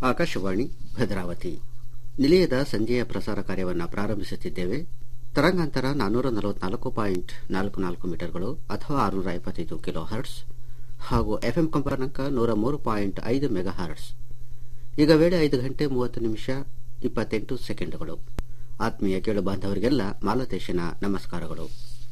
ಆಕಾಶವಾಣಿ ಭದ್ರಾವತಿ ನಿಲಯದ ಸಂಜೆಯ ಪ್ರಸಾರ ಕಾರ್ಯವನ್ನು ಪ್ರಾರಂಭಿಸುತ್ತಿದ್ದೇವೆ ತರಂಗಾಂತರ ನಾನ್ನೂರ ನಲವತ್ನಾಲ್ಕು ಪಾಯಿಂಟ್ ನಾಲ್ಕು ನಾಲ್ಕು ಮೀಟರ್ಗಳು ಅಥವಾ ಆರುನೂರ ಎಪ್ಪತ್ತೈದು ಕಿಲೋ ಹರ್ಟ್ಸ್ ಹಾಗೂ ಎಫ್ಎಂ ಕಂಪನಾಂಕ ನೂರ ಮೂರು ಪಾಯಿಂಟ್ ಐದು ಮೆಗಾ ಹರ್ಟ್ಸ್ ಈಗ ವೇಳೆ ಐದು ಗಂಟೆ ಮೂವತ್ತು ನಿಮಿಷ ಇಪ್ಪತ್ತೆಂಟು ಸೆಕೆಂಡುಗಳು ಆತ್ಮೀಯ ಕೇಳು ಬಾಂಧವರಿಗೆಲ್ಲ ಮಾಲತೇಶನ ನಮಸ್ಕಾರಗಳು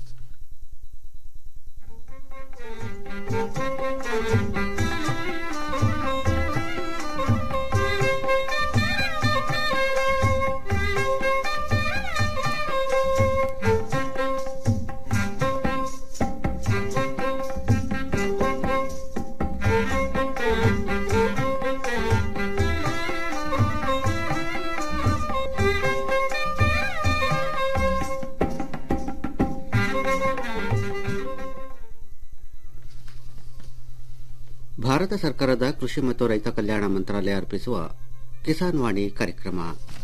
ಭಾರತ ಸರ್ಕಾರದ ಕೃಷಿ ಮತ್ತು ರೈತ ಕಲ್ಯಾಣ ಮಂತ್ರಾಲಯ ಅರ್ಪಿಸುವ ಕಿಸಾನ್ ವಾಣಿ ಕಾರ್ಯಕ್ರಮ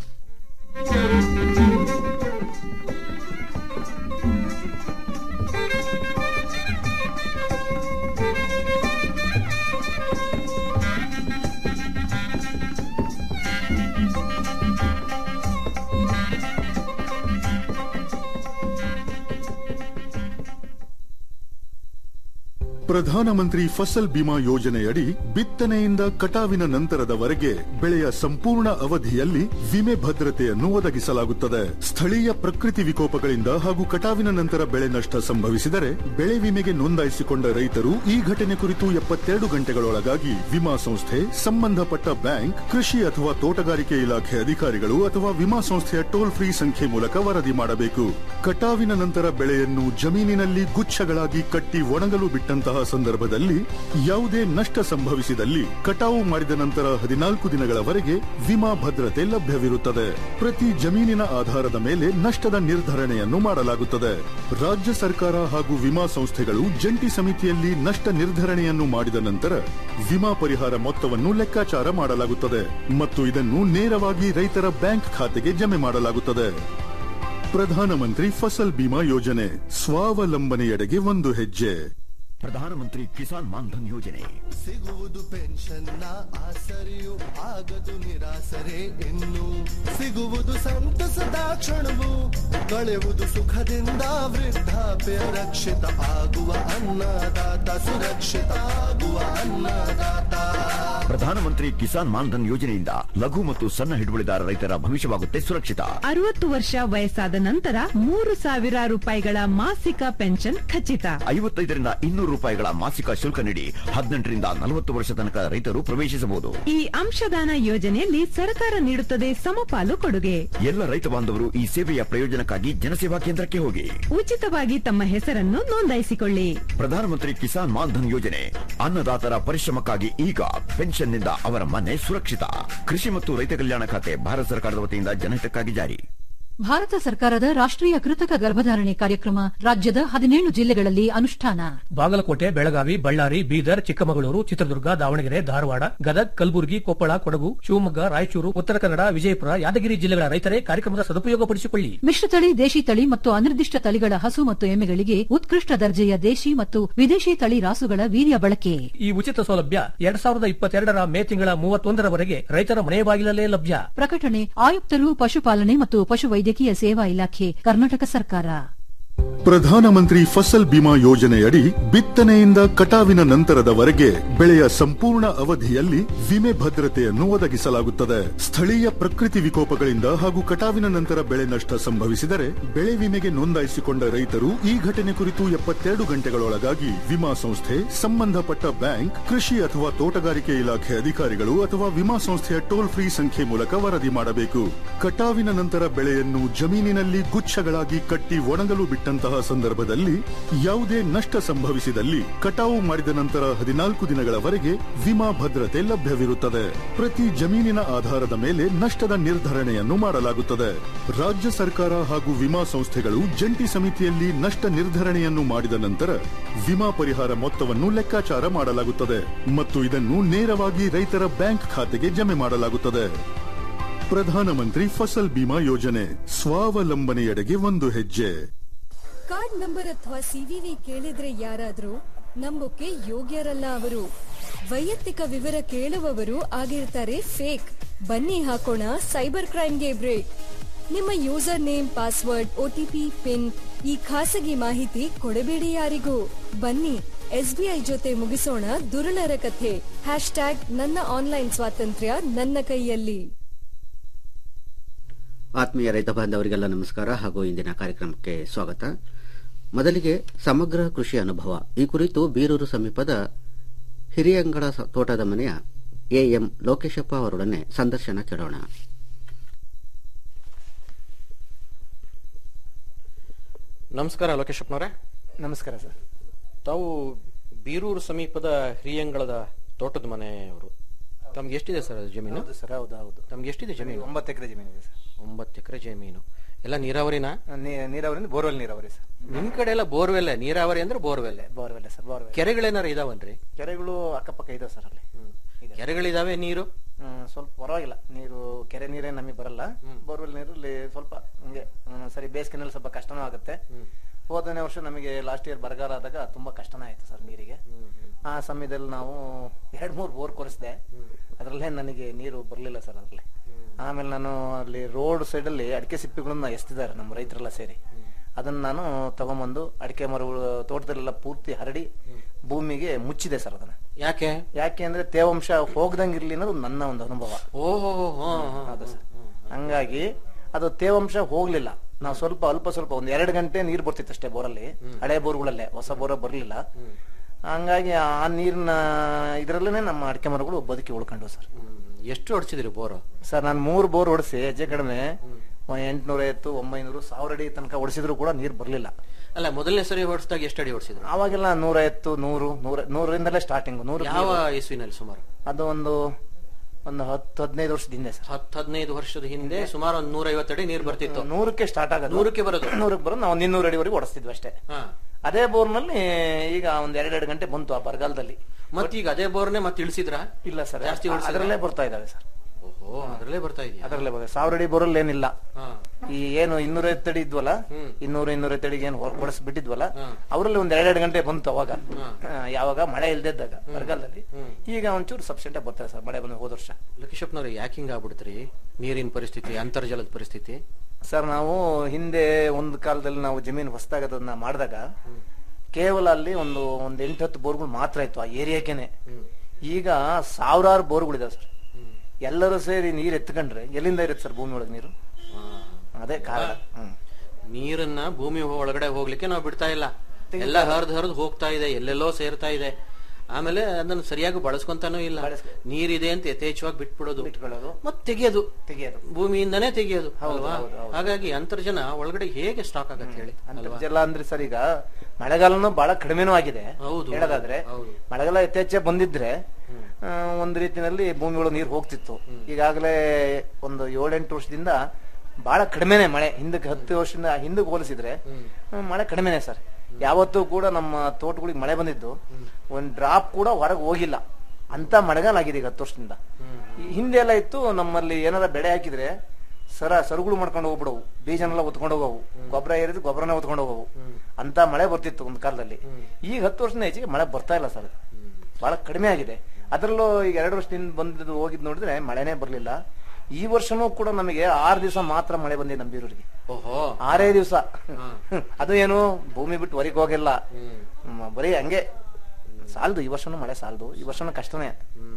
ಪ್ರಧಾನಮಂತ್ರಿ ಫಸಲ್ ಬಿಮಾ ಯೋಜನೆಯಡಿ ಬಿತ್ತನೆಯಿಂದ ಕಟಾವಿನ ನಂತರದವರೆಗೆ ಬೆಳೆಯ ಸಂಪೂರ್ಣ ಅವಧಿಯಲ್ಲಿ ವಿಮೆ ಭದ್ರತೆಯನ್ನು ಒದಗಿಸಲಾಗುತ್ತದೆ ಸ್ಥಳೀಯ ಪ್ರಕೃತಿ ವಿಕೋಪಗಳಿಂದ ಹಾಗೂ ಕಟಾವಿನ ನಂತರ ಬೆಳೆ ನಷ್ಟ ಸಂಭವಿಸಿದರೆ ಬೆಳೆ ವಿಮೆಗೆ ನೋಂದಾಯಿಸಿಕೊಂಡ ರೈತರು ಈ ಘಟನೆ ಕುರಿತು ಎಪ್ಪತ್ತೆರಡು ಗಂಟೆಗಳೊಳಗಾಗಿ ವಿಮಾ ಸಂಸ್ಥೆ ಸಂಬಂಧಪಟ್ಟ ಬ್ಯಾಂಕ್ ಕೃಷಿ ಅಥವಾ ತೋಟಗಾರಿಕೆ ಇಲಾಖೆ ಅಧಿಕಾರಿಗಳು ಅಥವಾ ವಿಮಾ ಸಂಸ್ಥೆಯ ಟೋಲ್ ಫ್ರೀ ಸಂಖ್ಯೆ ಮೂಲಕ ವರದಿ ಮಾಡಬೇಕು ಕಟಾವಿನ ನಂತರ ಬೆಳೆಯನ್ನು ಜಮೀನಿನಲ್ಲಿ ಗುಚ್ಛಗಳಾಗಿ ಕಟ್ಟಿ ಒಣಗಲು ಬಿಟ್ಟಂತಹ ಸಂದರ್ಭದಲ್ಲಿ ಯಾವುದೇ ನಷ್ಟ ಸಂಭವಿಸಿದಲ್ಲಿ ಕಟಾವು ಮಾಡಿದ ನಂತರ ಹದಿನಾಲ್ಕು ದಿನಗಳವರೆಗೆ ವಿಮಾ ಭದ್ರತೆ ಲಭ್ಯವಿರುತ್ತದೆ ಪ್ರತಿ ಜಮೀನಿನ ಆಧಾರದ ಮೇಲೆ ನಷ್ಟದ ನಿರ್ಧರಣೆಯನ್ನು ಮಾಡಲಾಗುತ್ತದೆ ರಾಜ್ಯ ಸರ್ಕಾರ ಹಾಗೂ ವಿಮಾ ಸಂಸ್ಥೆಗಳು ಜಂಟಿ ಸಮಿತಿಯಲ್ಲಿ ನಷ್ಟ ನಿರ್ಧರಣೆಯನ್ನು ಮಾಡಿದ ನಂತರ ವಿಮಾ ಪರಿಹಾರ ಮೊತ್ತವನ್ನು ಲೆಕ್ಕಾಚಾರ ಮಾಡಲಾಗುತ್ತದೆ ಮತ್ತು ಇದನ್ನು ನೇರವಾಗಿ ರೈತರ ಬ್ಯಾಂಕ್ ಖಾತೆಗೆ ಜಮೆ ಮಾಡಲಾಗುತ್ತದೆ ಪ್ರಧಾನಮಂತ್ರಿ ಫಸಲ್ ಬಿಮಾ ಯೋಜನೆ ಸ್ವಾವಲಂಬನೆಯೆಡೆಗೆ ಒಂದು ಹೆಜ್ಜೆ ಪ್ರಧಾನಮಂತ್ರಿ ಕಿಸಾನ್ ಮಾನ್ಧನ್ ಯೋಜನೆ ಸಿಗುವುದು ಪೆನ್ಷನ್ನ ಆಸರೆಯು ಆಗದು ನಿರಾಸರೆ ಇನ್ನು ಸಿಗುವುದು ಸಂತಸದ ಕ್ಷಣವು ಕಳೆಯುವುದು ಸುಖದಿಂದ ವೃದ್ಧಾಪ್ಯ ರಕ್ಷಿತ ಆಗುವ ಅನ್ನದಾತ ಸುರಕ್ಷಿತ ಆಗುವ ಅನ್ನದಾತ ಪ್ರಧಾನಮಂತ್ರಿ ಕಿಸಾನ್ ಮಾನ್ಧನ್ ಯೋಜನೆಯಿಂದ ಲಘು ಮತ್ತು ಸಣ್ಣ ಹಿಡುವಳಿದಾರ ರೈತರ ಭವಿಷ್ಯವಾಗುತ್ತೆ ಸುರಕ್ಷಿತ ಅರವತ್ತು ವರ್ಷ ವಯಸ್ಸಾದ ನಂತರ ಮೂರು ಸಾವಿರ ರೂಪಾಯಿಗಳ ಮಾಸಿಕ ಪೆನ್ಷನ್ ಖಚಿತ ಐವತ್ತೈದರಿಂದ ಇನ್ನೂರು ರೂಪಾಯಿಗಳ ಮಾಸಿಕ ಶುಲ್ಕ ನೀಡಿ ಹದಿನೆಂಟರಿಂದ ನಲವತ್ತು ವರ್ಷ ತನಕ ರೈತರು ಪ್ರವೇಶಿಸಬಹುದು ಈ ಅಂಶದಾನ ಯೋಜನೆಯಲ್ಲಿ ಸರ್ಕಾರ ನೀಡುತ್ತದೆ ಸಮಪಾಲು ಕೊಡುಗೆ ಎಲ್ಲ ರೈತ ಬಾಂಧವರು ಈ ಸೇವೆಯ ಪ್ರಯೋಜನಕ್ಕಾಗಿ ಜನಸೇವಾ ಕೇಂದ್ರಕ್ಕೆ ಹೋಗಿ ಉಚಿತವಾಗಿ ತಮ್ಮ ಹೆಸರನ್ನು ನೋಂದಾಯಿಸಿಕೊಳ್ಳಿ ಪ್ರಧಾನಮಂತ್ರಿ ಕಿಸಾನ್ ಮಾನ್ಧನ್ ಯೋಜನೆ ಅನ್ನದಾತರ ಪರಿಶ್ರಮಕ್ಕಾಗಿ ಈಗ ಪೆನ್ಷನ್ನಿಂದ ಅವರ ಮನೆ ಸುರಕ್ಷಿತ ಕೃಷಿ ಮತ್ತು ರೈತ ಕಲ್ಯಾಣ ಖಾತೆ ಭಾರತ ಸರ್ಕಾರದ ವತಿಯಿಂದ ಜನಹಿತಕ್ಕಾಗಿ ಜಾರಿ ಭಾರತ ಸರ್ಕಾರದ ರಾಷ್ಟ್ರೀಯ ಕೃತಕ ಗರ್ಭಧಾರಣೆ ಕಾರ್ಯಕ್ರಮ ರಾಜ್ಯದ ಹದಿನೇಳು ಜಿಲ್ಲೆಗಳಲ್ಲಿ ಅನುಷ್ಠಾನ ಬಾಗಲಕೋಟೆ ಬೆಳಗಾವಿ ಬಳ್ಳಾರಿ ಬೀದರ್ ಚಿಕ್ಕಮಗಳೂರು ಚಿತ್ರದುರ್ಗ ದಾವಣಗೆರೆ ಧಾರವಾಡ ಗದಗ್ ಕಲಬುರಗಿ ಕೊಪ್ಪಳ ಕೊಡಗು ಶಿವಮೊಗ್ಗ ರಾಯಚೂರು ಉತ್ತರ ಕನ್ನಡ ವಿಜಯಪುರ ಯಾದಗಿರಿ ಜಿಲ್ಲೆಗಳ ರೈತರೇ ಕಾರ್ಯಕ್ರಮದ ಸದುಪಯೋಗಪಡಿಸಿಕೊಳ್ಳಿ ಮಿಶ್ರತಳಿ ದೇಶಿ ತಳಿ ಮತ್ತು ಅನಿರ್ದಿಷ್ಟ ತಳಿಗಳ ಹಸು ಮತ್ತು ಎಮ್ಮೆಗಳಿಗೆ ಉತ್ಕೃಷ್ಟ ದರ್ಜೆಯ ದೇಶಿ ಮತ್ತು ವಿದೇಶಿ ತಳಿ ರಾಸುಗಳ ವೀರ್ಯ ಬಳಕೆ ಈ ಉಚಿತ ಸೌಲಭ್ಯ ಎರಡ್ ಸಾವಿರದ ಇಪ್ಪತ್ತೆರಡರ ಮೇ ತಿಂಗಳ ಮೂವತ್ತೊಂದರವರೆಗೆ ರೈತರ ಮನೆ ಬಾಗಿಲಲ್ಲೇ ಲಭ್ಯ ಪ್ರಕಟಣೆ ಆಯುಕ್ತರು ಪಶುಪಾಲನೆ ಮತ್ತು ಪಶುವೈದ್ಯಕೀಯ ಸೇವಾ ಇಲಾಖೆ ಕರ್ನಾಟಕ ಸರ್ಕಾರ ಪ್ರಧಾನಮಂತ್ರಿ ಫಸಲ್ ಬಿಮಾ ಯೋಜನೆಯಡಿ ಬಿತ್ತನೆಯಿಂದ ಕಟಾವಿನ ನಂತರದವರೆಗೆ ಬೆಳೆಯ ಸಂಪೂರ್ಣ ಅವಧಿಯಲ್ಲಿ ವಿಮೆ ಭದ್ರತೆಯನ್ನು ಒದಗಿಸಲಾಗುತ್ತದೆ ಸ್ಥಳೀಯ ಪ್ರಕೃತಿ ವಿಕೋಪಗಳಿಂದ ಹಾಗೂ ಕಟಾವಿನ ನಂತರ ಬೆಳೆ ನಷ್ಟ ಸಂಭವಿಸಿದರೆ ಬೆಳೆ ವಿಮೆಗೆ ನೋಂದಾಯಿಸಿಕೊಂಡ ರೈತರು ಈ ಘಟನೆ ಕುರಿತು ಎಪ್ಪತ್ತೆರಡು ಗಂಟೆಗಳೊಳಗಾಗಿ ವಿಮಾ ಸಂಸ್ಥೆ ಸಂಬಂಧಪಟ್ಟ ಬ್ಯಾಂಕ್ ಕೃಷಿ ಅಥವಾ ತೋಟಗಾರಿಕೆ ಇಲಾಖೆ ಅಧಿಕಾರಿಗಳು ಅಥವಾ ವಿಮಾ ಸಂಸ್ಥೆಯ ಟೋಲ್ ಫ್ರೀ ಸಂಖ್ಯೆ ಮೂಲಕ ವರದಿ ಮಾಡಬೇಕು ಕಟಾವಿನ ನಂತರ ಬೆಳೆಯನ್ನು ಜಮೀನಿನಲ್ಲಿ ಗುಚ್ಛಗಳಾಗಿ ಕಟ್ಟಿ ಒಣಗಲು ಬಿಟ್ಟಂತಹ ಸಂದರ್ಭದಲ್ಲಿ ಯಾವುದೇ ನಷ್ಟ ಸಂಭವಿಸಿದಲ್ಲಿ ಕಟಾವು ಮಾಡಿದ ನಂತರ ಹದಿನಾಲ್ಕು ದಿನಗಳವರೆಗೆ ವಿಮಾ ಭದ್ರತೆ ಲಭ್ಯವಿರುತ್ತದೆ ಪ್ರತಿ ಜಮೀನಿನ ಆಧಾರದ ಮೇಲೆ ನಷ್ಟದ ನಿರ್ಧರಣೆಯನ್ನು ಮಾಡಲಾಗುತ್ತದೆ ರಾಜ್ಯ ಸರ್ಕಾರ ಹಾಗೂ ವಿಮಾ ಸಂಸ್ಥೆಗಳು ಜಂಟಿ ಸಮಿತಿಯಲ್ಲಿ ನಷ್ಟ ನಿರ್ಧರಣೆಯನ್ನು ಮಾಡಿದ ನಂತರ ವಿಮಾ ಪರಿಹಾರ ಮೊತ್ತವನ್ನು ಲೆಕ್ಕಾಚಾರ ಮಾಡಲಾಗುತ್ತದೆ ಮತ್ತು ಇದನ್ನು ನೇರವಾಗಿ ರೈತರ ಬ್ಯಾಂಕ್ ಖಾತೆಗೆ ಜಮೆ ಮಾಡಲಾಗುತ್ತದೆ ಪ್ರಧಾನಮಂತ್ರಿ ಫಸಲ್ ಬಿಮಾ ಯೋಜನೆ ಸ್ವಾವಲಂಬನೆಯೆಡೆಗೆ ಒಂದು ಹೆಜ್ಜೆ ಕಾರ್ಡ್ ನಂಬರ್ ಅಥವಾ ಸಿವಿವಿ ಕೇಳಿದ್ರೆ ಯಾರಾದ್ರೂ ನಂಬೋಕೆ ಯೋಗ್ಯರಲ್ಲ ಅವರು ವೈಯಕ್ತಿಕ ವಿವರ ಕೇಳುವವರು ಆಗಿರ್ತಾರೆ ಫೇಕ್ ಬನ್ನಿ ಹಾಕೋಣ ಸೈಬರ್ ಕ್ರೈಮ್ಗೆ ಬ್ರೇಕ್ ನಿಮ್ಮ username password OTP PIN ಈ ಖಾಸಗಿ ಮಾಹಿತಿ ಕೊಡಬೇಡಿ ಯಾರಿಗೂ ಬನ್ನಿ ಎಸ್ಬಿಐ ಜೊತೆ ಮುಗಿಸೋಣ ದುರುಳರ ಕಥೆ ಹ್ಯಾಶ್ ಟ್ಯಾಗ್ ನನ್ನ ಆನ್ಲೈನ್ ಸ್ವಾತಂತ್ರ್ಯ ನನ್ನ ಕೈಯಲ್ಲಿ ಆತ್ಮೀಯ ರೈತ ಬಾಂಧವರಿಗೆಲ್ಲ ನಮಸ್ಕಾರ ಹಾಗೂ ಇಂದಿನ ಕಾರ್ಯಕ್ರಮಕ್ಕೆ ಸ್ವಾಗತ ಮೊದಲಿಗೆ ಸಮಗ್ರ ಕೃಷಿ ಅನುಭವ ಈ ಕುರಿತು ಬೀರೂರು ಸಮೀಪದ ಹಿರಿಯಂಗಡ ಸ- ತೋಟದ ಮನೆಯ ಎಎಂ ಲೋಕೇಶಪ್ಪ ಅವರೊಡನೆ ಸಂದರ್ಶನ ಕೇಳೋಣ ನಮಸ್ಕಾರ ಲೋಕೇಶಪ್ಪನವರೇ ನಮಸ್ಕಾರ ಸರ್ ತಾವು ಬೀರೂರು ಸಮೀಪದ ಹಿರಿಯಂಗಳದ ತೋಟದ ಮನೆಯವರು ತಮ್ಗೆ ಎಷ್ಟಿದೆ ಸರ್ ಅದು ಜಮೀನು ಹೌದು ಸರ್ ಹೌದು ಹೌದು ತಮ್ಗೆ ಎಷ್ಟಿದೆ ಜಮೀನು ಒಂಬತ್ತು ಎಕರೆ ಜಮೀನು ಇದೆ ಸರ್ ಒಂಬತ್ತು ಎಕರೆ ಜಮೀನು ಎಲ್ಲ ನೀರಾವರಿನಾ ನೀ- ನೀರಾವರಿ ಬೋರ್ವೆಲ್ ನೀರಾವರಿ ಸರ್ ನಿಮ್ ಕಡೆ ಎಲ್ಲ ಬೋರ್ವೆಲ್ ನೀರಾವರಿ ಅಂದ್ರೆ ಬೋರ್ವೆಲ್ ಬೋರ್ವೆಲ್ ಸರ್ ಬೋರ್ವೆಲ್ ಕೆರೆಗಳೇನಾರು ಇದಾವನ್ರಿ ಕೆರೆಗಳು ಅಕ್ಕಪಕ್ಕ ಇದೆ ಸರ್ ಅಲ್ಲಿ ಇದೆ. ಕೆರೆಗಳಿದಾವೆ ನೀರು ಹ್ಮ್, ಸ್ವಲ್ಪ ಪರವಾಗಿಲ್ಲ ನೀರು ಕೆರೆ ನೀರೇ ನಮಗೆ ಬರಲ್ಲ ಬೋರ್ವೆಲ್ ನೀರಲ್ಲಿ ಸ್ವಲ್ಪ ಹಂಗೆ ಹ್ಮ್, ಸರಿ ಬೇಸಿಗೆನಲ್ಲಿ ಸ್ವಲ್ಪ ಕಷ್ಟನೂ ಆಗುತ್ತೆ ಹೋದನೇ ವರ್ಷ ನಮಗೆ ಲಾಸ್ಟ್ ಇಯರ್ ಬರಗಾಲ ಆದಾಗ ತುಂಬಾ ಕಷ್ಟನೇ ಆಯ್ತು ಸರ್ ನೀರಿಗೆ ಆ ಸಮಯದಲ್ಲಿ ನಾವು ಎರಡ್ ಮೂರು ಬೋರ್ ಕೊರೆಸಿದೆ ಅದರಲ್ಲೇ ನನಗೆ ನೀರು ಬರಲಿಲ್ಲ ಸರ್ ಅದರಲ್ಲಿ ಆಮೇಲೆ ನಾನು ಅಲ್ಲಿ ರೋಡ್ ಸೈಡ್ ಅಲ್ಲಿ ಅಡಿಕೆ ಸಿಪ್ಪಿಗಳನ್ನ ಎಸ್ತಿದ್ದಾರೆ ನಮ್ಮ ರೈತರೆಲ್ಲ ಸೇರಿ ಅದನ್ನ ನಾನು ತಗೊಂಬಂದು ಅಡಿಕೆ ಮರಗಳು ತೋಟದಲ್ಲೆಲ್ಲ ಪೂರ್ತಿ ಹರಡಿ ಭೂಮಿಗೆ ಮುಚ್ಚಿದೆ ಸರ್ ಅದನ್ನ ಯಾಕೆ ಯಾಕೆ ಅಂದ್ರೆ ತೇವಾಂಶ ಹೋಗ್ದಂಗಿರ್ಲಿ ಅನ್ನೋದು ನನ್ನ ಒಂದು ಅನುಭವ ಓಹೋ ಹೌದು ಸರ್ ಹಂಗಾಗಿ ಅದು ತೇವಾಂಶ ಹೋಗ್ಲಿಲ್ಲ ನಾವು ಸ್ವಲ್ಪ ಅಲ್ಪ ಸ್ವಲ್ಪ ಒಂದ್ ಎರಡು ಗಂಟೆ ನೀರ್ ಬರ್ತಿತ್ತು ಅಷ್ಟೇ ಬೋರಲ್ಲಿ ಹಳೆ ಬೋರ್ಗಳಲ್ಲೇ ಹೊಸ ಬೋರ ಬರ್ಲಿಲ್ಲ ಹಂಗಾಗಿ ಆ ನೀರಿನ ಇದ್ರಲ್ಲೇ ನಮ್ಮ ಅಡಿಕೆ ಮರಗಳು ಬದುಕಿ ಉಳ್ಕೊಂಡು ಸರ್ ಎಷ್ಟು ಹೊಡ್ಸಿದ್ರಿ ಬೋರು ಸರ್ ನಾನು ಮೂರು ಬೋರ್ ಹೊಡಿಸಿ ಹೆಜ್ಜೆ ಕಡಿಮೆ ಎಂಟ್ನೂರ ಐವತ್ತು ಒಂಬೈನೂರು ಸಾವಿರ ಅಡಿ ತನಕ ಹೊಡಿಸಿದ್ರು ಕೂಡ ನೀರ್ ಬರ್ಲಿಲ್ಲ ಅಲ್ಲ ಮೊದಲನೇ ಸರಿ ಹೊಡ್ಸಿದಾಗ ಎಷ್ಟು ಅಡಿ ಹೊಡ್ಸಿದ್ರು ಅವಾಗೆಲ್ಲ ನೂರ ಐವತ್ತು ನೂರು ನೂರ ನೂರರಿಂದಲೇ ಸ್ಟಾರ್ಟಿಂಗ್ ನೂರು ಯಾವ ಇಸ್ವಿನಲ್ಲಿ ಸುಮಾರು ಅದು ಒಂದು ಒಂದು ಹತ್ತು ಹದಿನೈದು ವರ್ಷದ ಹಿಂದೆ ಸರ್ ಹತ್ತು ಹದಿನೈದು ವರ್ಷದ ಹಿಂದೆ ಸುಮಾರು ಒಂದು ನೂರ ಐವತ್ತು ಅಡಿ ನೀರು ಬರ್ತಿತ್ತು ನೂರಕ್ಕೆ ಸ್ಟಾರ್ಟ್ ಆಗೋದು ನೂರಕ್ಕೆ ಬರೋದು ನೂರಕ್ಕೆ ಬರೋದು ನಾವು ಒಂದು ಇನ್ನೂರು ಅಡಿವರೆಗೂ ಹೊಡಿಸ್ತಿದ್ವಿ ಅಷ್ಟೇ ಹಾ ಅದೇ ಬೋರ್ನಲ್ಲಿ ಈಗ ಒಂದ್ ಎರಡೆರಡು ಗಂಟೆ ಬಂತು ಆ ಬರಗಾಲದಲ್ಲಿ ಮತ್ತೀಗ ಅದೇ ಬೋರ್ನೆ ಮತ್ತೆ ಇಳಿಸಿದ್ರಾ ಇಲ್ಲ ಸರ್ ಜಾಸ್ತಿ ಹೊಡ್ಸಿದ್ರಾ? ಅದರಲ್ಲೇ ಬರ್ತಾ ಇದಾವೆ ಸರ್ ಓಹೋ ಅದ್ರಲ್ಲೇ ಬರ್ತಾ ಇದೆಯಾ ಅದರಲ್ಲೇ ಬರ್ತದೆ ಸಾವಿರ ಅಡಿ ಬೋರಲ್ಲಿ ಏನಿಲ್ಲ ಹಾ ಈ ಏನು ಇನ್ನೂರ ಅಡಿ ಇದ್ವಲ್ಲ ಇನ್ನೂರ ಇನ್ನೂರ ಅಡಿಗೆ ಏನು ಹೊಡೆಸ್ ಬಿಟ್ಟಿದ್ವಲ್ಲ ಅವರಲ್ಲಿ ಒಂದ್ ಎರಡೆರಡು ಗಂಟೆ ಬಂತು ಅವಾಗ ಆ, ಯಾವಾಗ ಮಳೆ ಇಲ್ದಿದ್ದಾಗ ಬರಗಾಲದಲ್ಲಿ ಈಗ ಒಂಚೂರು ಸಬ್ಸೆಂಟ್ ಬರ್ತಾರೆ ಸರ್ ಮಳೆ ಬಂದು ಹೋದ ವರ್ಷ ಲಕ್ಷ್ಮಪ್ನವ್ರು ಯಾಕೆ ಹಿಂಗ ಆಗ್ಬಿಡ್ತ್ರಿ ನೀರಿನ ಪರಿಸ್ಥಿತಿ ಅಂತರ್ಜಲದ ಪರಿಸ್ಥಿತಿ ಸರ್ ನಾವು ಹಿಂದೆ ಒಂದು ಕಾಲದಲ್ಲಿ ನಾವು ಜಮೀನು ಹೊಸದಾಗ ಅದನ್ನ ಮಾಡಿದಾಗ ಕೇವಲ ಅಲ್ಲಿ ಒಂದು ಒಂದ್ ಎಂಟು ಹತ್ತು ಬೋರ್ಗಳು ಮಾತ್ರ ಇತ್ತು ಆ ಏರಿಯಾಕೆನೆ ಈಗ ಸಾವಿರಾರು ಬೋರ್ಗಳಿದಾವೆ ಸರ್ ಎಲ್ಲರೂ ಸೇರಿ ನೀರು ಎತ್ಕೊಂಡ್ರೆ ಎಲ್ಲಿಂದ ಇರುತ್ತೆ ಸರ್ ಭೂಮಿ ಒಳಗೆ ನೀರು ಅದೇ ಕಾರಣ ಹ್ಮ್ ನೀರನ್ನ ಭೂಮಿ ಒಳಗಡೆ ಹೋಗ್ಲಿಕ್ಕೆ ನಾವು ಬಿಡ್ತಾ ಇಲ್ಲ ಎಲ್ಲ ಹರಿದ್ ಹರಿದ್ ಹೋಗ್ತಾ ಇದೆ ಎಲ್ಲೆಲ್ಲೋ ಸೇರ್ತಾ ಇದೆ ಆಮೇಲೆ ಅದನ್ನ ಸರಿಯಾಗಿ ಬಳಸ್ಕೊಂತಾನೂ ಇಲ್ಲ ನೀರಿದೆ ಅಂತ ಯಥೇಚ್ಛವಾಗಿ ಬಿಟ್ಬಿಡೋದು ಬಿಟ್ಕೊಳ್ಳೋದು ಮತ್ತೆ ತೆಗಿಯೋದು ತೆಗಿಯೋದು ಭೂಮಿಯಿಂದನೇ ತೆಗಿಯೋದು ಅಲ್ವಾ ಹೌದು, ಹೌದು. ಹಾಗಾಗಿ ಅಂತರ್ಜನ ಒಳಗಡೆ ಹೇಗೆ ಸ್ಟಾಕ್ ಆಗತ್ತೆ ಹೇಳಿ ಅಲ್ವಾ ಅಂತರ್ಜಲ ಅಂದ್ರೆ ಸರ್ ಈಗ ಮಳೆಗಾಲನು ಬಹಳ ಕಡಿಮೆನೂ ಆಗಿದೆ ಹೌದು, ಹೇಳೋದಾದ್ರೆ ಹೌದು. ಮಳೆಗಾಲ ಯಥೇಚ್ಛ ಬಂದಿದ್ರೆ ಆ, ಒಂದ್ ರೀತಿನಲ್ಲಿ ಭೂಮಿ ಒಳಗೆ ನೀರು ಹೋಗ್ತಿತ್ತು ಈಗಾಗಲೇ ಒಂದು ಏಳೆಂಟು ವರ್ಷದಿಂದ ಬಹಳ ಕಡಿಮೆನೆ ಮಳೆ ಹಿಂದಕ್ಕೆ ಹತ್ತು ವರ್ಷದಿಂದ ಹಿಂದಕ್ಕೆ ಹೋಲಿಸಿದ್ರೆ ಆ, ಮಳೆ ಕಡಿಮೆನೆ ಸರ್ ಯಾವತ್ತೂ ಕೂಡ ನಮ್ಮ ತೋಟಗಳಿಗೆ ಮಳೆ ಬಂದಿದ್ದು ಒಂದ್ ಡ್ರಾಪ್ ಕೂಡ ಹೊರಗೆ ಹೋಗಿಲ್ಲ ಅಂತ ಮಳೆಗಾಲ ಆಗಿದೆ ಈಗ ಹತ್ತು ವರ್ಷದಿಂದ ಈ ಹಿಂದೆ ಎಲ್ಲ ಇತ್ತು ನಮ್ಮಲ್ಲಿ ಏನಾರ ಬೆಳೆ ಹಾಕಿದ್ರೆ ಸರ ಸರುಗಳು ಮಾಡ್ಕೊಂಡು ಹೋಗ್ಬಿಡವು ಬೀಜನೆಲ್ಲ ಹೊತ್ಕೊಂಡು ಹೋಗವು ಗೊಬ್ಬರ ಏರಿದ್ರೆ ಗೊಬ್ಬರನ ಹೊತ್ಕೊಂಡು ಹೋಗವು ಅಂತ ಮಳೆ ಬರ್ತಿತ್ತು ಒಂದು ಕಾಲದಲ್ಲಿ ಈಗ ಹತ್ತು ವರ್ಷದ ಹೆಚ್ಚಿಗೆ ಮಳೆ ಬರ್ತಾ ಇಲ್ಲ ಸರ್ ಬಹಳ ಕಡಿಮೆ ಆಗಿದೆ ಅದರಲ್ಲೂ ಈಗ ಎರಡು ವರ್ಷದಿಂದ ಬಂದಿದ್ದು ಹೋಗಿದ್ ನೋಡಿದ್ರೆ ಮಳೆನೇ ಬರ್ಲಿಲ್ಲ ಈ ವರ್ಷನೂ ಕೂಡ ನಮಗೆ ಆರು ದಿವಸ ಮಾತ್ರ ಮಳೆ ಬಂದಿದೆ ನಮ್ಮ ಬೀರೂರಿಗೆ ಓಹೋ ಆರೇ ದಿವಸ ಅದು ಏನು ಭೂಮಿ ಬಿಟ್ಟು ಹೊರಗೆ ಹೋಗಿಲ್ಲ ಹ್ಮ್, ಬರೀ ಹಂಗೆ ಸಾಲದು ಈ ವರ್ಷನೂ ಮಳೆ ಸಾಲದು ಈ ವರ್ಷನೂ ಕಷ್ಟನೇ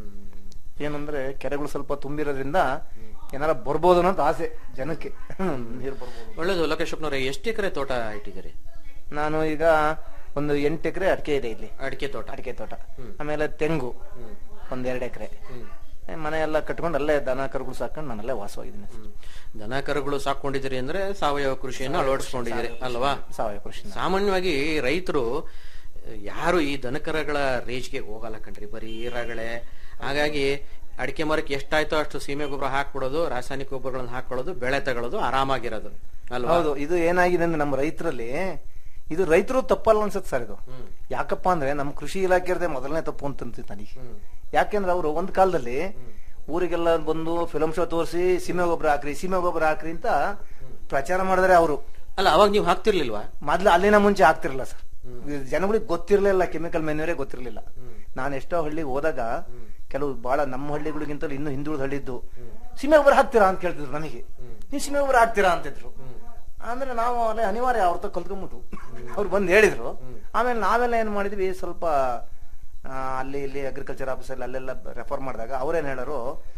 ಏನಂದ್ರೆ ಕೆರೆಗಳು ಸ್ವಲ್ಪ ತುಂಬಿರೋದ್ರಿಂದ ಏನಾರ ಬರ್ಬೋದು ಅನ್ನೋ ಆಸೆ ಜನಕ್ಕೆ ನೀರು ಬರ್ಬೋದು ಒಳ್ಳೇದು ಲೋಕೇಶಪ್ಪನವ್ರೆ ಎಷ್ಟು ಎಕರೆ ತೋಟ ಇಟ್ಟಿದ್ದೀರಿ ನಾನು ಈಗ ಒಂದು ಎಂಟು ಎಕರೆ ಅಡಿಕೆ ಇದೆ ಇಲ್ಲಿ ಅಡಿಕೆ ತೋಟ ಅಡಿಕೆ ತೋಟ ಆಮೇಲೆ ತೆಂಗು ಒಂದ್ ಎರಡು ಎಕರೆ ಮನೆ ಎಲ್ಲ ಕಟ್ಕೊಂಡು ಅಲ್ಲೇ ದನ ಕರುಗಳು ಸಾಕೊಂಡು ನಾನಲ್ಲೇ ವಾಸವಾಗಿದ್ದೀನಿ ದನ ಕರುಗಳು ಸಾಕೊಂಡಿದ್ದೀರಿ ಅಂದ್ರೆ ಸಾವಯವ ಕೃಷಿಯನ್ನು ಅಳವಡಿಸ್ಕೊಂಡಿದ್ದೀರಿ ಅಲ್ವಾ ಸಾವಯವ ಕೃಷಿ ಸಾಮಾನ್ಯವಾಗಿ ರೈತರು ಯಾರು ಈ ದನಕರಗಳ ರೇಜ್ಗೆ ಹೋಗಲ್ಲ ಕಣ್ರಿ ಬರೀ ರಗಳೆ ಹಾಗಾಗಿ ಅಡಿಕೆ ಮರಕ್ಕೆ ಎಷ್ಟಾಯ್ತೋ ಅಷ್ಟು ಸೀಮೆ ಗೊಬ್ಬರ ಹಾಕ್ಬಿಡೋದು ರಾಸಾಯನಿಕ ಗೊಬ್ಬರಗಳನ್ನ ಹಾಕೊಳ್ಳೋದು ಬೆಳೆ ತಗೊಳ್ಳೋದು ಆರಾಮಾಗಿರೋದು ಅಲ್ವಾ ಹೌದು ಇದು ಏನಾಗಿದೆ ಅಂದ್ರೆ ನಮ್ಮ ರೈತರಲ್ಲಿ ಇದು ರೈತರು ತಪ್ಪಲ್ಲ ಅನ್ಸುತ್ತೆ ಸರ್ ಇದು ಯಾಕಪ್ಪ ಅಂದ್ರೆ ನಮ್ಮ ಕೃಷಿ ಇಲಾಖೆಯದೇ ಮೊದಲನೇ ತಪ್ಪು ಅಂತ ಅನ್ಸುತ್ತೆ ನನಗೆ ಯಾಕೆಂದ್ರೆ ಅವರು ಒಂದ್ ಕಾಲದಲ್ಲಿ ಊರಿಗೆಲ್ಲ ಬಂದು ಫಿಲಂ ಶೋ ತೋರಿಸಿ ಸೀಮೆ ಗೊಬ್ಬರ ಹಾಕ್ರಿ ಸೀಮೆ ಗೊಬ್ಬರ ಹಾಕ್ರಿ ಅಂತ ಪ್ರಚಾರ ಮಾಡಿದ್ರೆ ಅವರು ಅಲ್ಲ ಅವಾಗ ನೀವು ಹಾಕ್ತಿರ್ಲಿಲ್ವಾ ಮೊದ್ಲು ಅಲ್ಲಿನ ಮುಂಚೆ ಹಾಕ್ತಿರಲ್ಲ ಸರ್ ಜನಗಳಿಗೆ ಗೊತ್ತಿರ್ಲಿಲ್ಲ ಕೆಮಿಕಲ್ ಮೆನ್ಯೂರೇ ಗೊತ್ತಿರ್ಲಿಲ್ಲ ನಾನು ಎಷ್ಟೋ ಹಳ್ಳಿಗೆ ಹೋದಾಗ ಕೆಲವು ಬಹಳ ನಮ್ಮ ಹಳ್ಳಿಗಳಿಗಿಂತಲೂ ಇನ್ನೂ ಹಿಂದುಳಿದ ಹಳ್ಳಿದ್ದು ಸೀಮೆ ಗೊಬ್ಬರ ಹಾಕ್ತೀರಾ ಅಂತ ಕೇಳ್ತಿದ್ರು ನನಗೆ ನೀವು ಸೀಮೆ ಗೊಬ್ಬರ ಹಾಕ್ತೀರಾ ಅಂತಿದ್ರು ಅಂದ್ರೆ ನಾವು ಅಲ್ಲೇ ಅನಿವಾರ್ಯ ಅವ್ರ ಹತ್ರ ಕಲ್ತ್ಕೊಂಡ್ಬಿಟ್ಟು ಅವ್ರು ಬಂದು ಹೇಳಿದ್ರು ಆಮೇಲೆ ನಾವೆಲ್ಲ ಏನ್ ಮಾಡಿದ್ವಿ ಸ್ವಲ್ಪ ಆ, ಅಲ್ಲಿ ಇಲ್ಲಿ ಅಗ್ರಿಕಲ್ಚರ್ ಆಫೀಸಲ್ಲಿ ಅಲ್ಲೆಲ್ಲ ರೆಫರ್ ಮಾಡಿದಾಗ ಅವ್ರೇನ್ ಹೇಳೋರು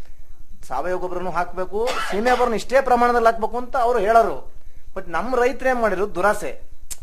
ಸಾವಯವ ಗೊಬ್ಬರನು ಹಾಕ್ಬೇಕು ಸೀಮೆ ಗೊಬ್ಬರನು ಇಷ್ಟೇ ಪ್ರಮಾಣದಲ್ಲಿ ಹಾಕ್ಬೇಕು ಅಂತ ಅವ್ರು ಹೇಳೋರು ಬಟ್ ನಮ್ಮ ರೈತರು ಏನ್ ಮಾಡಿದ್ರು ದುರಾಸೆ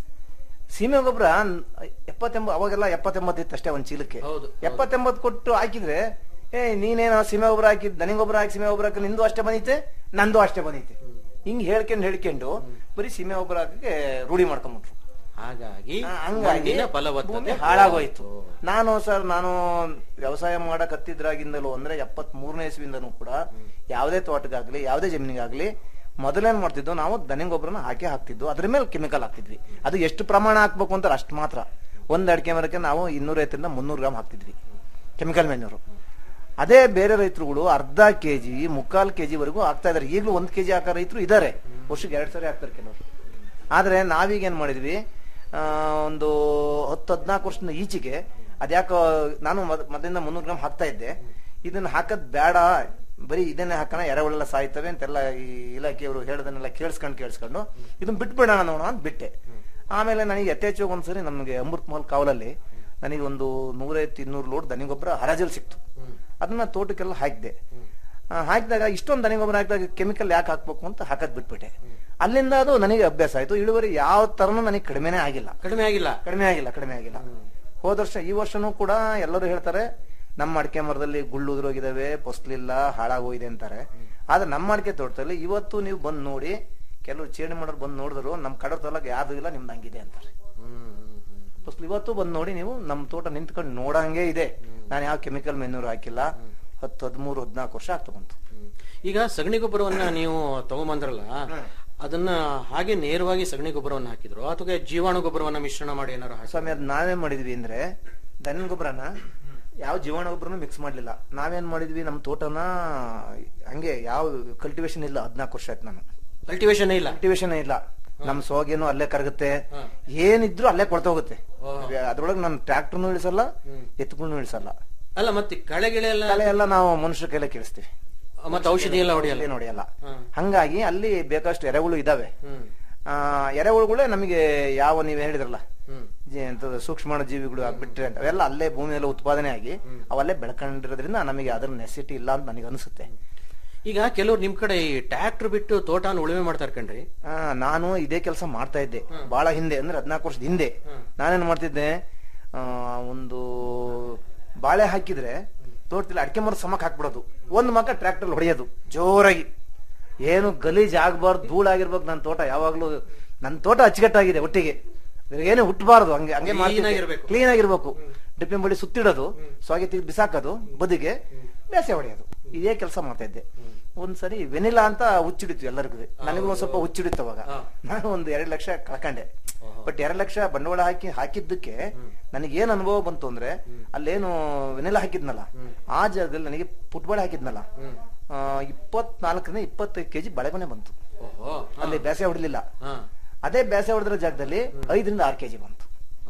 ಸೀಮೆ ಗೊಬ್ಬರ ಎಪ್ಪತ್ತೆಂಬ ಅವಾಗೆಲ್ಲ ಎಪ್ಪತ್ತೆಂಬತ್ತು ಅಷ್ಟೇ ಒಂದ್ ಚೀಲಕ್ಕೆ ಎಪ್ಪತ್ತೆಂಬತ್ತು ಕೊಟ್ಟು ಹಾಕಿದ್ರೆ ಏ ನೀನೇನೋ ಸೀಮೆ ಗೊಬ್ಬರ ಹಾಕಿದ್ ದನಿ ಗೊಬ್ಬರ ಹಾಕಿ ಸೀಮೆ ಗೊಬ್ಬರ ಹಾಕಿ ನಿಂದು ಅಷ್ಟೇ ಬಂದೈತೆ ನಂದು ಅಷ್ಟೇ ಬಂದೈತೆ ಹಿಂಗ್ ಹೇಳ್ಕೊಂಡು ಹೇಳ್ಕೊಂಡು ಬರೀ ಸೀಮೆ ಗೊಬ್ಬರ ಹಾಕಕ್ಕೆ ರೂಢಿ ಮಾಡ್ಕೊಂಡ್ಬಿಟ್ರು ಹಾಗಾಗಿ ಆ, ಹಂಗಾಗಿ ಮಣ್ಣಿನ ಫಲವತ್ತತೆ ಭೂಮಿ ಹಾಳಾಗೋಯ್ತು ನಾನು ಸರ್ ನಾನು ವ್ಯವಸಾಯ ಮಾಡಕ್ ಹತ್ತಿದ್ರಾಗಿಂದಲೂ ಅಂದ್ರೆ ಎಪ್ಪತ್ ಮೂರನೇ ಇಸ್ವಿಂದನೂ ಕೂಡ ಯಾವುದೇ ತೋಟಕ್ಕಾಗ್ಲಿ ಯಾವುದೇ ಜಮೀನಿಗಾಗ್ಲಿ ಮೊದಲೇನ್ ಮಾಡ್ತಿದ್ವು ನಾವು ದನಿ ಗೊಬ್ಬರನ ಹಾಕಿ ಹಾಕ್ತಿದ್ವು ಅದ್ರ ಮೇಲೆ ಕೆಮಿಕಲ್ ಹಾಕ್ತಿದ್ವಿ ಅದು ಎಷ್ಟು ಪ್ರಮಾಣ ಹಾಕ್ಬೇಕು ಅಂತ ಅಷ್ಟು ಮಾತ್ರ ಒಂದ್ ಅಡಿಕೆ ಮರಕ್ಕೆ ನಾವು ಇನ್ನೂರೈವತ್ತರಿಂದ ಮುನ್ನೂರು ಗ್ರಾಮ್ ಹಾಕ್ತಿದ್ವಿ ಕೆಮಿಕಲ್ ಮೆನ್ಯೂರು ಅದೇ ಬೇರೆ ರೈತರುಗಳು ಅರ್ಧ ಕೆಜಿ ಮುಕ್ಕಾಲ್ ಕೆಜಿ ವರೆಗೂ ಹಾಕ್ತಾ ಇದಾರೆ ಈಗಲೂ ಒಂದ್ ಕೆಜಿ ಹಾಕೋ ರೈತರು ಇದಾರೆ ವರ್ಷಕ್ಕೆ ಎರಡ್ ಸರಿ ಹಾಕ್ತಾರೆ ಕೆಲವರು ಆದ್ರೆ ನಾವೀಗ ಏನ್ ಮಾಡಿದ್ವಿ ಆ, ಒಂದು ಹತ್ತು ಹದಿನಾಲ್ಕು ವರ್ಷದ ಈಚೆಗೆ ಅದ್ಯಾಕೋ ನಾನು ಮೊದ್- ಮೊದಲಿಂದ ಮುನ್ನೂರು ಗ್ರಾಮ್ ಹಾಕ್ತಾ ಇದ್ದೆ ಇದನ್ನ ಹಾಕದ್ ಬೇಡ ಬರೀ ಇದನ್ನೇ ಹಾಕೋಣ ಎರೆಹುಳೆಲ್ಲ ಸಾಯ್ತವೆ ಅಂತೆಲ್ಲ ಈ ಇಲಾಖೆಯವರು ಹೇಳೋದನ್ನೆಲ್ಲ ಕೇಳಿಸ್ಕೊಂಡು ಕೇಳಿಸ್ಕೊಂಡು ಇದನ್ನ ಬಿಟ್ಬಿಡೋಣ ನೋಡೋಣ ಅಂತ ಬಿಟ್ಟೆ ಆಮೇಲೆ ನನಗೆ ಯಥೇಚ್ಛವಾಗಿ ಒಂದ್ಸರಿ ನಮಗೆ ಅಮೃತ್ ಮಹಲ್ ಕಾವಲಲ್ಲಿ ನನಗೆ ಒಂದು ನೂರೈವತ್ತು ಇನ್ನೂರು ಲೋಡ್ ದನಿ ಗೊಬ್ಬರ ಹರಾಜಲ್ಲಿ ಸಿಕ್ತು ಅದನ್ನ ತೋಟಕ್ಕೆಲ್ಲ ಹಾಕಿದೆ ಹಾಕಿದಾಗ ಇಷ್ಟೊಂದು ದನಿ ಗೊಬ್ಬರ ಹಾಕಿದಾಗ ಕೆಮಿಕಲ್ ಯಾಕೆ ಹಾಕ್ಬೇಕು ಅಂತ ಹಾಕದ್ ಬಿಟ್ಬಿಟ್ಟೆ ಅಲ್ಲಿಂದ ಅದು ನನಗೆ ಅಭ್ಯಾಸ ಆಯ್ತು ಇಳುವರಿ ಯಾವ ತರನು ನನಗೆ ಕಡಿಮೆನೇ ಆಗಿಲ್ಲ ಕಡಿಮೆ ಆಗಿಲ್ಲ ಕಡಿಮೆ ಆಗಿಲ್ಲ ಕಡಿಮೆ ಆಗಿಲ್ಲ ಹೋದ ವರ್ಷ ಈ ವರ್ಷನೂ ಕೂಡ ಎಲ್ಲರೂ ಹೇಳ್ತಾರೆ ನಮ್ಮ ಅಡಿಕೆ ಮರದಲ್ಲಿ ಗುಳ್ಳು ಉದುರೋಗಿದಾವೆ ಫಸ್ಲಿಲ್ಲ ಹಾಳಾಗೋಗಿದೆ ಅಂತಾರೆ ಆದ್ರೆ ನಮ್ಮ ಅಡಿಕೆ ತೋಟದಲ್ಲಿ ಇವತ್ತು ನೀವು ಬಂದು ನೋಡಿ ಕೆಲವು ಚೇಣಿ ಮಾಡೋರು ಬಂದು ನೋಡಿದ್ರು ನಮ್ಮ ಕಡೆ ತೋಲಕ್ ಯಾವ್ದು ಇಲ್ಲ ನಿಮ್ದು ಹಂಗಿದೆ ಅಂತಾರೆ ಫಸ್ಟ್ ಇವತ್ತು ಬಂದು ನೋಡಿ ನೀವು ನಮ್ಮ ತೋಟ ನಿಂತ್ಕೊಂಡು ನೋಡಂಗೆ ಇದೆ ನಾನು ಯಾವ ಕೆಮಿಕಲ್ ಮೆನ್ಯೂರ್ ಹಾಕಿಲ್ಲ ಹತ್ತು ಹದಿಮೂರು ಹದಿನಾಲ್ಕು ವರ್ಷ ಆಗ್ತಾ ಬಂತು ಈಗ ಸಗಣಿ ಗೊಬ್ಬರವನ್ನ ನೀವು ತಗೊಂಬಂದ್ರಲ್ಲ ಅದನ್ನ ಹಾಗೆ ನೇರವಾಗಿ ಸಗಣಿ ಗೊಬ್ಬರವನ್ನ ಹಾಕಿದ್ರು ಅಥವಾ ಜೀವಾಣು ಗೊಬ್ಬರವನ್ನ ಮಿಶ್ರಣ ಮಾಡಿ ಏನಾರು ಹಾಕಿ ಸ್ವಾಮಿ ಅದ್ ನಾವೇನ್ ಮಾಡಿದ್ವಿ ಅಂದ್ರೆ ದನ ಗೊಬ್ಬರನ ಯಾವ ಜೀವಾಣು ಗೊಬ್ಬರನು ಮಿಕ್ಸ್ ಮಾಡ್ಲಿಲ್ಲ ನಾವೇನ್ ಮಾಡಿದ್ವಿ ನಮ್ಮ ತೋಟನ ಹಂಗೆ ಯಾವ ಕಲ್ಟಿವೇಶನ್ ಇಲ್ಲ ಹದಿನಾಲ್ಕು ವರ್ಷ ಆಯ್ತು ನಾನು ಕಲ್ಟಿವೇಶನ್ ಇಲ್ಲ ಕಲ್ಟಿವೇಶನ್ ಇಲ್ಲ ನಮ್ ಸೋಗೇನು ಅಲ್ಲೇ ಕರಗುತ್ತೆ ಏನಿದ್ರು ಅಲ್ಲೇ ಕೊಡ್ತಾ ಹೋಗುತ್ತೆ ಅದ್ರೊಳಗೆ ನಾನು ಟ್ರ್ಯಾಕ್ಟರ್ನು ಇಳಿಸಲ್ಲ ಎತ್ಕೊಂಡು ಇಳಿಸಲ್ಲ ಅಲ್ಲ ಮತ್ತೆ ಕಳೆಗಿಳೆ ಎಲ್ಲ ಕಳೆ ಎಲ್ಲ ನಾವು ಮನುಷ್ಯರ ಕೈಲೇ ಕೇಳಿಸ್ತೀವಿ ಮತ್ತೆ ಔಷಧಿ ಎಲ್ಲ ಹೊಡೆಯಲ್ಲ ಏನು ಹೊಡೆಯಲ್ಲ ಹಂಗಾಗಿ ಅಲ್ಲಿ ಬೇಕಷ್ಟು ಎರೆಹುಳು ಇದಾವೆ ಆ, ಎರೆಹುಳುಗಳೇ ನಮಗೆ ಯಾವ ನೀವು ಹೇಳಿದ್ರಲ್ಲ ಜಿ- ಎಂತದು ಸೂಕ್ಷ್ಮ ಜೀವಿಗಳು ಬಿಟ್ರೆ ಅಂತ ಅವೆಲ್ಲ ಅಲ್ಲೇ ಭೂಮಿಯಲ್ಲಿ ಉತ್ಪಾದನೆ ಆಗಿ ಅವಲ್ಲೇ ಬೆಳ್ಕೊಂಡಿರೋದ್ರಿಂದ ನಮಗೆ ಅದ್ರ ನೆಸಿಟಿ ಇಲ್ಲ ಅಂತ ನನಗೆ ಅನಿಸುತ್ತೆ ಈಗ ಕೆಲವ್ರು ನಿಮ್ ಕಡೆ ಈ ಟ್ರ್ಯಾಕ್ಟರ್ ಬಿಟ್ಟು ತೋಟನ ಉಳುಮೆ ಮಾಡ್ತಾರ ಕಣ್ರಿ ಆ, ನಾನು ಇದೇ ಕೆಲಸ ಮಾಡ್ತಾ ಇದ್ದೆ ಬಹಳ ಹಿಂದೆ ಅಂದ್ರೆ ಹದಿನಾಲ್ಕು ವರ್ಷದ ಹಿಂದೆ ನಾನೇನ್ ಮಾಡ್ತಿದ್ದೆ ಆ, ಒಂದು ಬಾಳೆ ಹಾಕಿದ್ರೆ ತೋಟದಲ್ಲಿ ಅಡಿಕೆ ಮರ ಸಮಕ್ ಹಾಕ್ಬಿಡೋದು ಒಂದು ಮಕ್ಕ ಟ್ರ್ಯಾಕ್ಟರ್ ಹೊಡೆಯೋದು ಜೋರಾಗಿ ಏನು ಗಲೀಜ್ ಆಗ್ಬಾರ್ದು ಧೂಳಾಗಿರ್ಬೇಕು ನನ್ನ ತೋಟ ಯಾವಾಗ್ಲೂ ನನ್ನ ತೋಟ ಅಚ್ಚುಕಟ್ಟಾಗಿದೆ ಒಟ್ಟಿಗೆ ಏನು ಹುಟ್ಟಬಾರ್ದು ಹಂಗೆ ಹಂಗೆ Clean ಆಗಿರ್ಬೇಕು. ಕ್ಲೀನ್ ಆಗಿರ್ಬೇಕು ಡಿಪ್ಪಿನ ಬಳಿ ಸುತ್ತಿಡೋದು ಸೊಗೆ ತೆಗೆದು ಬಿಸಾಕೋದು ಬದಿಗೆ ಬೇಸೆ ಹೊಡೆಯೋದು ಇದೇ ಕೆಲಸ ಮಾಡ್ತಾ ಇದ್ದೆ ಒಂದ್ಸರಿ ವೆನಿಲಾ ಅಂತ ಹುಚ್ಚಿಡಿತು ಎಲ್ಲರಿಗೂ ನನಗೂ ಒಂದ್ ಸ್ವಲ್ಪ ಹುಚ್ಚಿಡಿತು ಅವಾಗ ನಾನು ಒಂದು ಎರಡು ಲಕ್ಷ ಕಳ್ಕೊಂಡೆ ಬಟ್ ಎರಡು ಲಕ್ಷ ಬಂಡವಾಳ ಹಾಕಿ ಹಾಕಿದ್ದಕ್ಕೆ ನನಗೆ ಏನ್ ಅನುಭವ ಬಂತು ಅಂದ್ರೆ ಅಲ್ಲೇನು ವೆನಿಲಾ ಹಾಕಿದ್ನಲ್ಲ ಆ ಜಾಗದಲ್ಲಿ ನನಗೆ ಪುಟ್ಬಾಳೆ ಹಾಕಿದ್ನಲ್ಲ ಆ, ಇಪ್ಪತ್ನಾಲ್ಕರಿಂದ ಇಪ್ಪತ್ತೈದು ಕೆಜಿ ಬಳೆಗೊನೆ ಬಂತು ಓಹೋ ಅಲ್ಲಿ ಬೇಸೆ ಹೊಡಲಿಲ್ಲ ಹಾ ಅದೇ ಬೇಸೆ ಹೊಡೆದಿರೋ ಜಾಗದಲ್ಲಿ ಐದರಿಂದ ಆರು ಕೆಜಿ ಬಂತು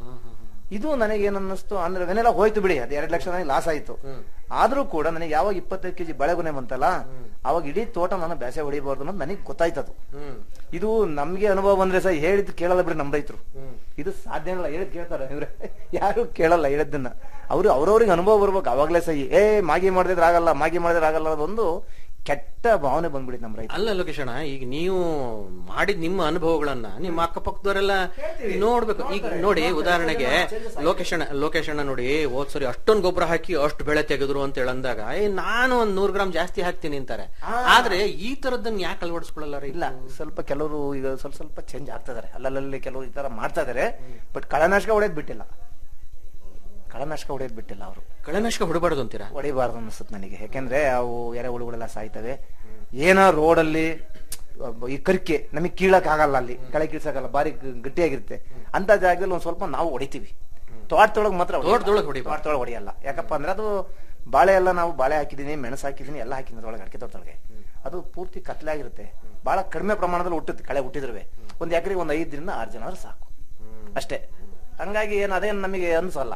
ಇದು ನನಗೆ ಏನ್ ಅನ್ನಿಸ್ತು ಅಂದ್ರೆ ವೆನೆಲ್ಲ ಹೋಯ್ತು ಬಿಡಿ ಅದು ಎರಡು ಲಕ್ಷ ನನಗೆ ಲಾಸ್ ಆಯ್ತು ಆದ್ರೂ ಕೂಡ ನನಗೆ ಯಾವಾಗ ಇಪ್ಪತ್ತೈದು ಕೆಜಿ ಬೆಳೆಗೊನೆ ಬಂತಲ್ಲ ಅವಾಗ ಇಡೀ ತೋಟ ನಾನು ಬೇಸೆ ಹೊಡಿಬಾರ್ದು ಅನ್ನೋದು ನನಗೆ ಗೊತ್ತಾಯ್ತದು ಇದು ನಮ್ಗೆ ಅನುಭವ ಬಂದ್ರೆ ಸಹ ಹೇಳಿದ್ ಕೇಳಲ್ಲ ಬಿಡಿ ನಮ್ಮ ರೈತರು ಇದು ಸಾಧ್ಯ ಇಲ್ಲ ಹೇಳಿದ್ ಕೇಳ್ತಾರೆ ಇವ್ರೆ ಯಾರು ಕೇಳಲ್ಲ ಹೇಳಿದ್ದನ್ನ ಅವ್ರು ಅವ್ರವ್ರಿಗೆ ಅನುಭವ ಬರ್ಬೇಕು ಅವಾಗ್ಲೇ ಸಹಿ ಏ ಮಾಗಿ ಮಾಡಿದ್ರೆ ಆಗಲ್ಲ ಮಾಗಿ ಮಾಡಿದ್ರೆ ಆಗಲ್ಲ ಅದೊಂದು ಕೆಟ್ಟ ಭಾವನೆ ಬಂದ್ಬಿಡಿ ನಮ್ಮ ರೈತ ಅಲ್ಲ ಲೋಕೇಶಣ್ಣ ಈಗ ನೀವು ಮಾಡಿದ ನಿಮ್ಮ ಅನುಭವಗಳನ್ನ ನಿಮ್ಮ ಅಕ್ಕಪಕ್ಕದವರೆಲ್ಲ ನೋಡ್ಬೇಕು ಈಗ ನೋಡಿ ಉದಾಹರಣೆಗೆ ಲೋಕೇಶಣ್ಣ ಲೋಕೇಶಣ್ಣ ನೋಡಿ ಹೋದ್ ಸರಿ ಅಷ್ಟೊಂದು ಗೊಬ್ಬರ ಹಾಕಿ ಅಷ್ಟು ಬೆಳೆ ತೆಗೆದ್ರು ಅಂತ ಹೇಳಂದಾಗ ಏ ನಾನು ಒಂದ್ ನೂರ್ ಗ್ರಾಮ್ ಜಾಸ್ತಿ ಹಾಕ್ತೀನಿ ಅಂತಾರೆ ಆದ್ರೆ ಈ ತರದನ್ನ ಯಾಕೆ ಅಳವಡಿಸ್ಕೊಳ್ಳಲ್ಲ ರೀ ಇಲ್ಲ ಸ್ವಲ್ಪ ಕೆಲವರು ಈಗ ಸ್ವಲ್ಪ ಸ್ವಲ್ಪ ಚೇಂಜ್ ಆಗ್ತಾ ಇದಾರೆ ಅಲ್ಲಲ್ಲಿ ಕೆಲವರು ಈ ತರ ಮಾಡ್ತಾ ಇದಾರೆ ಬಟ್ ಕಳನಾಶಕ ಹೊಡೆದ್ ಬಿಟ್ಟಿಲ್ಲ ಕಳನಾಶಕ ಹೊಡೆದ್ ಬಿಟ್ಟಿಲ್ಲ ಅವರು ಕಳೆನಾಶಕ ಹೊಡಬಾರ್ದು ಅಂತೀರಾ ಹೊಡಿಬಾರ್ದು ಅನ್ಸುತ್ತೆ ನನಗೆ ಯಾಕೆಂದ್ರೆ ಅವು ಎರೆಹುಳುಗಳೆಲ್ಲ ಸಾಯ್ತವೆ ಏನೋ ರೋಡಲ್ಲಿ ಈ ಕರ್ಕೆ ನಮಗೆ ಕೀಳಕ್ ಆಗಲ್ಲ ಅಲ್ಲಿ ಕೆಳ ಕೀಳ್ಸಕ್ಕಾಗಲ್ಲ ಬಾರಿ ಗ- ಗಟ್ಟಿಯಾಗಿರುತ್ತೆ ಅಂತ ಜಾಗದಲ್ಲಿ ಒಂದ್ ಸ್ವಲ್ಪ ನಾವು ಹೊಡಿತೀವಿ ತೋಟದೊಳಗೆ ಮಾತ್ರ ಹೊಡಿಯಲ್ಲ. ತೋಟದೊಳಗೆ ಹೊಡಿಬಾರ್ದು. ತೋಟದೊಳಗೆ ಹೊಡಿಯಲ್ಲ ಯಾಕಪ್ಪ ಅಂದ್ರೆ ಅದು ಬಾಳೆ ಎಲ್ಲ ನಾವು ಬಾಳೆ ಹಾಕಿದೀನಿ ಮೆಣಸು ಹಾಕಿದೀನಿ ಎಲ್ಲ ಹಾಕಿದ್ದೀನಿ ಅದ್ರೊಳಗೆ ಅಡಿಕೆ ತೋಟದೊಳಗೆ ಅದು ಪೂರ್ತಿ ಕತ್ಲೆ ಆಗಿರುತ್ತೆ ಬಹಳ ಕಡಿಮೆ ಪ್ರಮಾಣದಲ್ಲಿ ಹುಟ್ಟುತ್ತೆ ಕಳೆ ಹುಟ್ಟಿದ್ರುವೆ ಒಂದ್ ಎಕರೆಗೆ ಒಂದ್ ಐದರಿಂದ ಆರು ಜನ ಆದ್ರೆ ಸಾಕು ಅಷ್ಟೇ ಹಂಗಾಗಿ ಏನ್ ಅದೇನ್ ನಮಗೆ ಅನ್ಸಲ್ಲ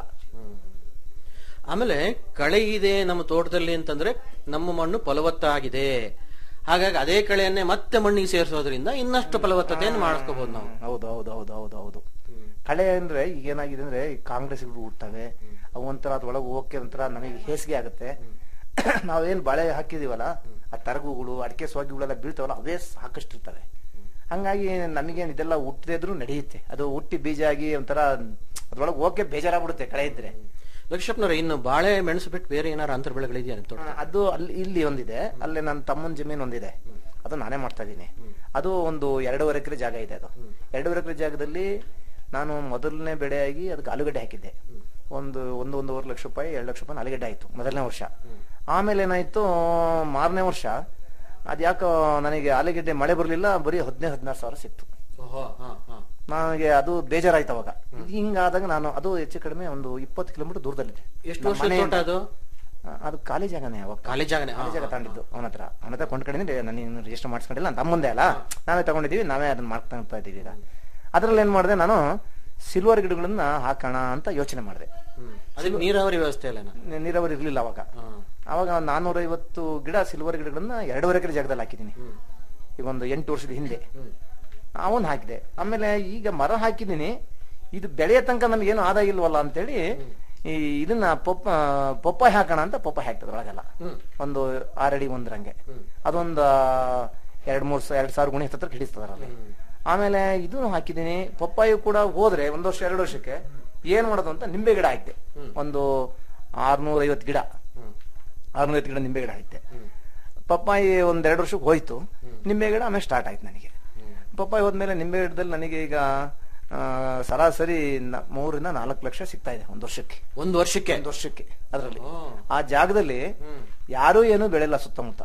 ಆಮೇಲೆ ಕಳೆ ಇದೆ ನಮ್ಮ ತೋಟದಲ್ಲಿ ಅಂತಂದ್ರೆ ನಮ್ಮ ಮಣ್ಣು ಫಲವತ್ತಾಗಿದೆ ಹಾಗಾಗಿ ಅದೇ ಕಳೆಯನ್ನೇ ಮತ್ತೆ ಮಣ್ಣಿಗೆ ಸೇರಿಸೋದ್ರಿಂದ ಇನ್ನಷ್ಟು ಫಲವತ್ತತೆಯನ್ನು ಮಾಡಿಸ್ಕೋಬಹುದು ನಾವು ಹೌದು ಹೌದು ಹೌದು ಹೌದು ಹೌದು ಕಳೆ ಅಂದ್ರೆ ಈಗ ಏನಾಗಿದೆ ಅಂದ್ರೆ ಈ ಕಾಂಗ್ರೆಸ್ಗಳು ಹುಟ್ಟವೆ ಅವು ಒಂಥರ ಅದ್ರೊಳಗೆ ಹೋಗಕ್ಕೆ ಒಂಥರ ನಮಗೆ ಹೇಸಿಗೆ ಆಗುತ್ತೆ ನಾವೇನ್ ಬಾಳೆ ಹಾಕಿದೀವಲ್ಲ ಆ ತರಗುಗಳು ಅಡಿಕೆ ಸೊಗ್ಗುಗಳೆಲ್ಲ ಬೀಳ್ತಾವಲ್ಲ ಅವೇ ಸಾಕಷ್ಟು ಇರ್ತವೆ ಹಂಗಾಗಿ ನಮಗೇನ್ ಇದೆಲ್ಲ ಹುಟ್ಟದೇ ಇದ್ರೂ ನಡೆಯುತ್ತೆ ಅದು ಹುಟ್ಟಿ ಬೀಜ ಆಗಿ ಒಂಥರ ಅದ್ರೊಳಗೆ ಹೋಗಕ್ಕೆ ಬೇಜಾರಾಗ್ಬಿಡುತ್ತೆ ಕಳೆ ಇದ್ರೆ ಲಕ್ಷ್ಮಪ್ಪನವ್ರೆ ಇನ್ನು ಬಾಳೆ ಮೆಣಸು ಬಿಟ್ಟು ಬೇರೆ ಏನಾರು ಅಂತರ ಬೆಳೆಗಳಿದೆಯಾ ನಿಮ್ಮ ತೋಟ ಆ, ಅದು ಅಲ್ಲಿ ಇಲ್ಲಿ ಒಂದಿದೆ ಅಲ್ಲಿ ನನ್ನ ತಮ್ಮನ ಜಮೀನು ಒಂದಿದೆ ಅದು ನಾನೇ ಮಾಡ್ತಾ ಇದ್ದೀನಿ ಅದು ಒಂದು ಎರಡೂವರೆ ಎಕರೆ ಜಾಗ ಇದೆ ಅದು ಎರಡೂವರೆ ಎಕರೆ ಜಾಗದಲ್ಲಿ ನಾನು ಮೊದಲನೇ ಬೆಳೆಯಾಗಿ ಅದಕ್ಕೆ ಆಲೂಗಡ್ಡೆ ಹಾಕಿದ್ದೆ ಒಂದು ಒಂದು ಒಂದೂವರೆ ಲಕ್ಷ ರೂಪಾಯಿ ಎರಡು ಲಕ್ಷ ರೂಪಾಯಿ ಆಲೂಗಡ್ಡೆ ಆಯ್ತು ಮೊದಲನೇ ವರ್ಷ ಆಮೇಲೆ ಏನಾಯ್ತು ಮಾರನೇ ವರ್ಷ ಅದ್ಯಾಕೋ ನನಗೆ ಆಲೂಗಡ್ಡೆ ಮಳೆ ಬರಲಿಲ್ಲ ಬರೀ ಹದಿನೈದು ಹದಿನಾರು ಸಾವಿರ ಸಿಕ್ತು ನನಗೆ ಅದು ಬೇಜಾರಾಯ್ತು ಅವಾಗ ಹಿಂಗಾದಾಗ ನಾನು ಅದು ಹೆಚ್ಚು ಕಡಿಮೆ ಒಂದು ಇಪ್ಪತ್ತು ಕಿಲೋಮೀಟರ್ ದೂರದಲ್ಲಿದೆ ಎಷ್ಟು ನಮ್ಮ ವರ್ಷದ ಮನೆಯಿಂದ- ತೋಟ ಅದು ಆ, ಅದು ಖಾಲಿ ಜಾಗನೇ ಅವಾಗ ಖಾಲಿ ಜಾಗನೇ, ಖಾಲಿ ಹಾ, ಜಾಗ ಹಾ, ತಗೊಂಡಿದ್ದು ಅವನ ಹತ್ರ ಅವನ ಹತ್ರ ಕೊಂಡ್ಕೊಂಡಿದ್ದೀನಿ ನಾನು ರಿಜಿಸ್ಟರ್ ಮಾಡಿಸ್ಕೊಂಡಿಲ್ಲ ನಮ್ಮ ಮುಂದೆ ಅಲ್ಲ ನಾವೇ ತಗೊಂಡಿದೀವಿ ನಾವೇ ಅದನ್ನ ಮಾಡ್ತಾ ಇದ್ದೀವಿ ಈಗ ಅದ್ರಲ್ಲಿ ಏನ್ ಮಾಡಿದೆ ನಾನು ಸಿಲ್ವರ್ ಗಿಡಗಳನ್ನ ಹಾಕೋಣ ಅಂತ ಯೋಚನೆ ಮಾಡಿದೆ ಅದಕ್ಕೆ ನೀರಾವರಿ ವ್ಯವಸ್ಥೆ ಇಲ್ಲ ನಿ- ನೀರಾವರಿ ಇರ್ಲಿಲ್ಲ ಅವಾಗ ಅವಾಗ ನಾನೂರ ಐವತ್ತು ಗಿಡ ಸಿಲ್ವರ್ ಗಿಡಗಳನ್ನ ಎರಡೂವರೆ ಎಕರೆ ಜಾಗದಲ್ಲಿ ಹಾಕಿದ್ದೀನಿ ಈಗ ಒಂದು ಎಂಟು ವರ್ಷದ ಹಿಂದೆ ಅವನ್ ಹಾಕಿದೆ ಆಮೇಲೆ ಈಗ ಮರ ಹಾಕಿದ್ದೀನಿ ಇದು ಬೆಳೆಯ ತನಕ ನಮಗೇನು ಆದಾಯ ಇಲ್ವಲ್ಲ ಅಂತೇಳಿ ಈ ಇದನ್ನ ಪೊಪ್ಪ ಪಪ್ಪಾಯ ಹಾಕೋಣ ಅಂತ ಪಪ್ಪಾಯ ಹಾಕ್ತದ ಒಳಗೆಲ್ಲ ಒಂದು ಆರಡಿ ಒಂದ್ರಂಗೆ ಅದೊಂದು ಎರಡ್ ಮೂರ್ ಎರಡ್ ಸಾವಿರ ಗುಣಿ ಹತ್ರ ಹಿಡಿಸ್ತದ ಅಲ್ಲಿ ಆಮೇಲೆ ಇದನ್ನು ಹಾಕಿದ್ದೀನಿ ಪಪ್ಪಾಯು ಕೂಡ ಹೋದ್ರೆ ಒಂದ್ ವರ್ಷ ಎರಡು ವರ್ಷಕ್ಕೆ ಏನ್ ಮಾಡೋದು ಅಂತ ನಿಂಬೆ ಗಿಡ ಹಾಕಿದೆ ಒಂದು ಆರ್ನೂರ ಐವತ್ತು ಗಿಡ ಆರ್ನೂರ ಐವತ್ತು ಗಿಡ ನಿಂಬೆ ಗಿಡ ಹಾಕಿದೆ ಪಪ್ಪಾಯಿ ಒಂದ್ ಎರಡು ವರ್ಷಕ್ಕೆ ಹೋಯ್ತು ನಿಂಬೆ ಗಿಡ ಆಮೇಲೆ ಸ್ಟಾರ್ಟ್ ಆಯ್ತು ನನಗೆ ಪಪ್ಪಾಯಿ ಹೋದ್ಮೇಲೆ ನಿಂಬೆ ಗಿಡದಲ್ಲಿ ನನಗೆ ಈಗ ಆ, ಸರಾಸರಿ ನ- ಮೂರರಿಂದ ನಾಲ್ಕು ಲಕ್ಷ ಸಿಗ್ತಾ ಇದೆ ಒಂದ್ ವರ್ಷಕ್ಕೆ ಒಂದು ವರ್ಷಕ್ಕೆ ಒಂದ್ ವರ್ಷಕ್ಕೆ ಅದರಲ್ಲಿ ಆ ಜಾಗದಲ್ಲಿ ಯಾರೂ ಏನು ಬೆಳೆಯಲ್ಲ ಸುತ್ತಮುತ್ತ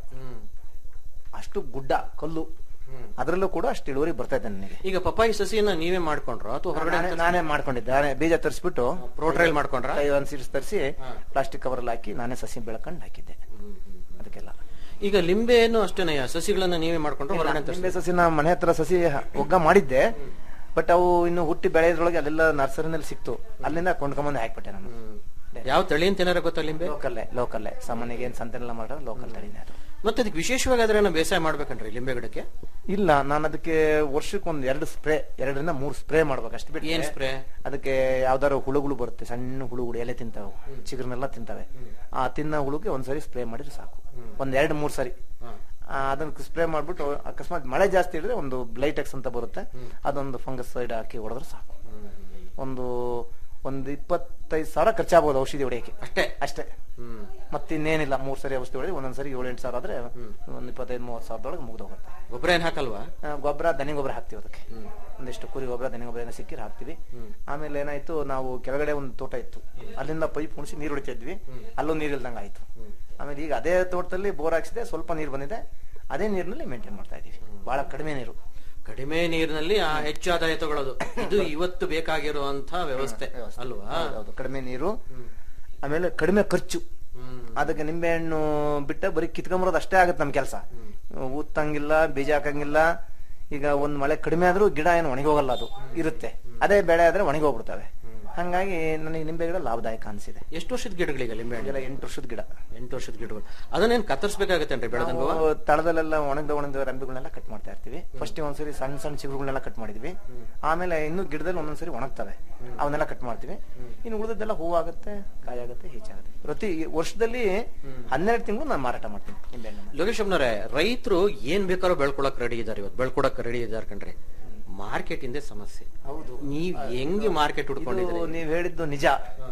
ಅಷ್ಟು ಗುಡ್ಡ ಕಲ್ಲು ಅದರಲ್ಲೂ ಕೂಡ ಅಷ್ಟು ಇಳುವರಿ ಬರ್ತಾ ಇದೆ ನನಗೆ ಈಗ ಪಪ್ಪಾಯಿ ಸಸಿಯನ್ನ ನೀವೇ ಮಾಡ್ಕೊಂಡ್ರ ಅಥವಾ ಹೊರಗಡೆ ನಾನೇ- ನಾನೇ ಮಾಡ್ಕೊಂಡಿದ್ದೆ ನಾನೇ ಬೀಜ ತರಿಸ್ಬಿಟ್ಟು ಪ್ರೋಟ್ರೈಲ್ ಮಾಡ್ಕೊಂಡ್ರಾ? ಒಂದ್ ಸೀಡ್ಸ್ ತರಿಸಿ ಪ್ಲಾಸ್ಟಿಕ್ ಕವರ್ ಅಲ್ಲಿ ಹಾಕಿ ನಾನೇ ಸಸಿ ಬೆಳ್ಕೊಂಡು ಹಾಕಿದ್ದೆ ಅದಕ್ಕೆಲ್ಲ ಈಗ ಲಿಂಬೆಯನ್ನು ಅಷ್ಟೇನಯ್ಯ ಸಸಿಗಳನ್ನ ನೀವೇ ಮಾಡ್ಕೊಂಡ್ರೆ ಹೊರಗಡೆ ತರಿಸಿ ನಿಂಬೆ ಸಸಿನ ಮನೆ ಹತ್ರ ಸಸಿ ಒಗ್ಗ ಮಾಡಿದ್ದೆ ಬಟ್ ಅವು ಇನ್ನು ಹುಟ್ಟಿ ಬೆಳೆಯೋದ್ರೊಳಗೆ ಅಲ್ಲೆಲ್ಲ ನರ್ಸರಿನಲ್ಲಿ ಸಿಕ್ತು ಅಲ್ಲಿಂದ ಕೊಂಡ್ಕೊಂಬಂದು ಹಾಕ್ಬಿಟ್ಟೆ ನಾನು ಯಾವ ತಳಿ ಅಂತ ಏನಾರ ಗೊತ್ತಾ ಲಿಂಬೆ ಲೋಕಲ್ಲೇ ಲೋಕಲ್ಲೇ ಸಾಮಾನ್ಯಗೆ ಏನ್ ಸಂತೆನೆಲ್ಲ ಮಾಡೋದು ಲೋಕಲ್ ತಳಿನೇ ಅದು ಮತ್ತೆ ಅದಕ್ಕೆ ವಿಶೇಷವಾಗಿ ಆದ್ರೆ ಏನೋ ಬೇಸಾಯ ಮಾಡ್ಬೇಕನ್ರಿ ಲಿಂಬೆ ಗಿಡಕ್ಕೆ ಇಲ್ಲ ನಾನು ಅದಕ್ಕೆ ವರ್ಷಕ್ಕೆ ಒಂದ್ ಎರಡು ಸ್ಪ್ರೇ ಎರಡರಿಂದ ಮೂರು ಸ್ಪ್ರೇ ಮಾಡ್ಬೇಕು ಅಷ್ಟು ಬಿಟ್ಟು ಏನ್ spray? ಅದಕ್ಕೆ ಯಾವ್ದಾರು ಹುಳುಗಳು ಬರುತ್ತೆ ಸಣ್ಣ ಹುಳುಗಳು ಎಲೆ ತಿಂತಾವೆ ಚಿಗುರ್ನೆಲ್ಲ ತಿಂತಾವೆ ಆ ತಿನ್ನ ಹುಳುಗೆ ಒಂದ್ಸರಿ ಸ್ಪ್ರೇ ಮಾಡಿದ್ರೆ ಸಾಕು ಒಂದ್ ಎರಡ್ ಮೂರ್ ಸರಿ ಆ, ಅದನ್ನ ಸ್ಪ್ರೇ ಮಾಡ್ಬಿಟ್ಟು ಅಕಸ್ಮಾತ್ ಮಳೆ ಜಾಸ್ತಿ ಇದ್ರೆ ಒಂದು ಬ್ಲೈಟೆಕ್ಸ್ ಅಂತ ಬರುತ್ತೆ ಅದೊಂದು ಫಂಗಸ್ ಸೈಡ್ ಹಾಕಿ ಹೊಡೆದ್ರೆ ಸಾಕು ಒಂದು ಒಂದು ಇಪ್ಪತ್ತೈದು ಸಾವಿರ ಖರ್ಚಾಗಬಹುದು ಔಷಧಿ ಹೊಡೆಯಕ್ಕೆ ಅಷ್ಟೇ ಅಷ್ಟೇ ಮತ್ತಿನ್ನೇನಿಲ್ಲ ಮೂರ್ ಸರಿ ಔಷಧಿ ಹೊಡೆದು ಒಂದೊಂದ್ ಸರಿ ಏಳು ಎಂಟು ಸಾವಿರ ಆದ್ರೆ ಒಂದ್ ಇಪ್ಪತ್ತೈದು ಮೂವತ್ತು ಸಾವಿರದೊಳಗೆ ಮುಗ್ದೋಗುತ್ತೆ ಗೊಬ್ಬರ ಏನ್ ಹಾಕಲ್ವಾ ಆ, ಗೊಬ್ಬರ ದನಿ ಗೊಬ್ಬರ ಹಾಕ್ತಿವಿ ಅದಕ್ಕೆ ಒಂದಿಷ್ಟು ಕುರಿ ಗೊಬ್ಬರ ದನಿ ಗೊಬ್ಬರ ಏನೋ ಸಿಕ್ಕಿರ ಹಾಕ್ತಿವಿ ಆಮೇಲೆ ಏನಾಯ್ತು ನಾವು ಕೆಳಗಡೆ ಒಂದು ತೋಟ ಇತ್ತು ಅಲ್ಲಿಂದ ಪೈಪ್ ಉಣಿಸಿ ನೀರು ಹೊಡಿತಾ ಇದ್ವಿ ಅಲ್ಲೂ ನೀರ್ ಇಲ್ದಂಗ ಆಯ್ತು ಆಮೇಲೆ ಈಗ ಅದೇ ತೋಟದಲ್ಲಿ ಬೋರ್ ಹಾಕ್ಸಿದೆ ಸ್ವಲ್ಪ ನೀರು ಬಂದಿದೆ ಅದೇ ನೀರಿನಲ್ಲಿ ಮೇಂಟೈನ್ ಮಾಡ್ತಾ ಇದೀವಿ ಬಹಳ ಕಡಿಮೆ ನೀರು ಕಡಿಮೆ ನೀರಿನಲ್ಲಿ ಆ ಹೆಚ್ಚು ಆದಾಯ ತಗೊಳ್ಳೋದು ಇದು ಇವತ್ತು ಬೇಕಾಗಿರುವಂತ ವ್ಯವಸ್ಥೆ ಅಲ್ವಾ ಹೌದು ಕಡಿಮೆ ನೀರು ಆಮೇಲೆ ಕಡಿಮೆ ಖರ್ಚು ಅದಕ್ಕೆ ನಿಂಬೆಹಣ್ಣು ಬಿಟ್ಟ ಬರೀ ಕಿತ್ಕೊಂಬರೋದು ಅಷ್ಟೇ ಆಗುತ್ತೆ ನಮ್ ಕೆಲಸ ಊತ್ತಂಗಿಲ್ಲ ಬೀಜ ಹಾಕಂಗಿಲ್ಲ ಈಗ ಒಂದ್ ಮಳೆ ಕಡಿಮೆ ಆದ್ರೂ ಗಿಡ ಏನು ಒಣಗಿ ಹೋಗಲ್ಲ ಅದು ಇರುತ್ತೆ ಅದೇ ಬೆಳೆ ಆದ್ರೆ ಒಣಗಿ ಹೋಗ್ಬಿಡ್ತವೆ ಹಂಗಾಗಿ ನನಗೆ ನಿಂಬೆ ಗಿಡ ಲಾಭದಾಯಕ ಅನ್ಸಿದೆ ಎಷ್ಟು ವರ್ಷದ ಗಿಡಗಳಿಗೆ ಲಿಂಬೆ ಹಣ್ಣು ಇದೆಲ್ಲ ಎಂಟು ವರ್ಷದ ಗಿಡ ಎಂಟು ವರ್ಷದ ಗಿಡಗಳು ಅದನ್ನೇನ್ ಕತ್ತರಿಸಬೇಕಾಗತ್ತೇನ್ರಿ ಬೆಳೆದಂಗ ನಾವು ತಳದಲ್ಲೆಲ್ಲ ಒಣಗ್ದ ಒಣಗ್ದ ರೆಂಬೆಗಳನ್ನೆಲ್ಲ ಕಟ್ ಮಾಡ್ತಾ ಇರ್ತೀವಿ ಫಸ್ಟ್ ಒಂದ್ಸರಿ ಸಣ್ಣ ಸಣ್ಣ ಚಿಗುರುಗಳನ್ನೆಲ್ಲ ಕಟ್ ಮಾಡಿದ್ವಿ ಆಮೇಲೆ ಇನ್ನು ಗಿಡದಲ್ಲಿ ಒಂದೊಂದ್ಸರಿ ಒಣಗ್ತವೆ ಅವನ್ನೆಲ್ಲ ಕಟ್ ಮಾಡ್ತೀವಿ ಇನ್ನು ಉಳಿದದ್ದೆಲ್ಲ ಹೂವಾಗುತ್ತೆ ಕಾಯಾಗುತ್ತೆ ಹೆಚ್ಚಾಗುತ್ತೆ ಪ್ರತಿ ವರ್ಷದಲ್ಲಿ ಹನ್ನೆರಡು ತಿಂಗಳು ನಾನು ಮಾರಾಟ ಮಾಡ್ತೀನಿ ನಿಂಬೆಹಣ್ಣು ಲೋಕೇಶ್ ಅಮ್ಮನವ್ರೆ ರೈತರು ಏನ್ ಬೇಕಾದ್ರೂ ಬೆಳ್ಕೊಳಕ್ ರೆಡಿ ಇದಾರೆ ಇವತ್ತು ಬೆಳ್ಕೊಳಕ್ ರೆಡಿ ಇದಾರೆ ಕಣ್ರಿ ಮಾರ್ಕೆಟ್ ಇಂದೇ ಸಮಸ್ಯೆ ಹೌದು ನೀವ್ ಹೆಂಗೆ ಮಾರ್ಕೆಟ್ ಇದು ಹುಡ್ಕೊಂಡಿದ್ರಿ ನೀವ್ ಹೇಳಿದ್ದು ನಿಜ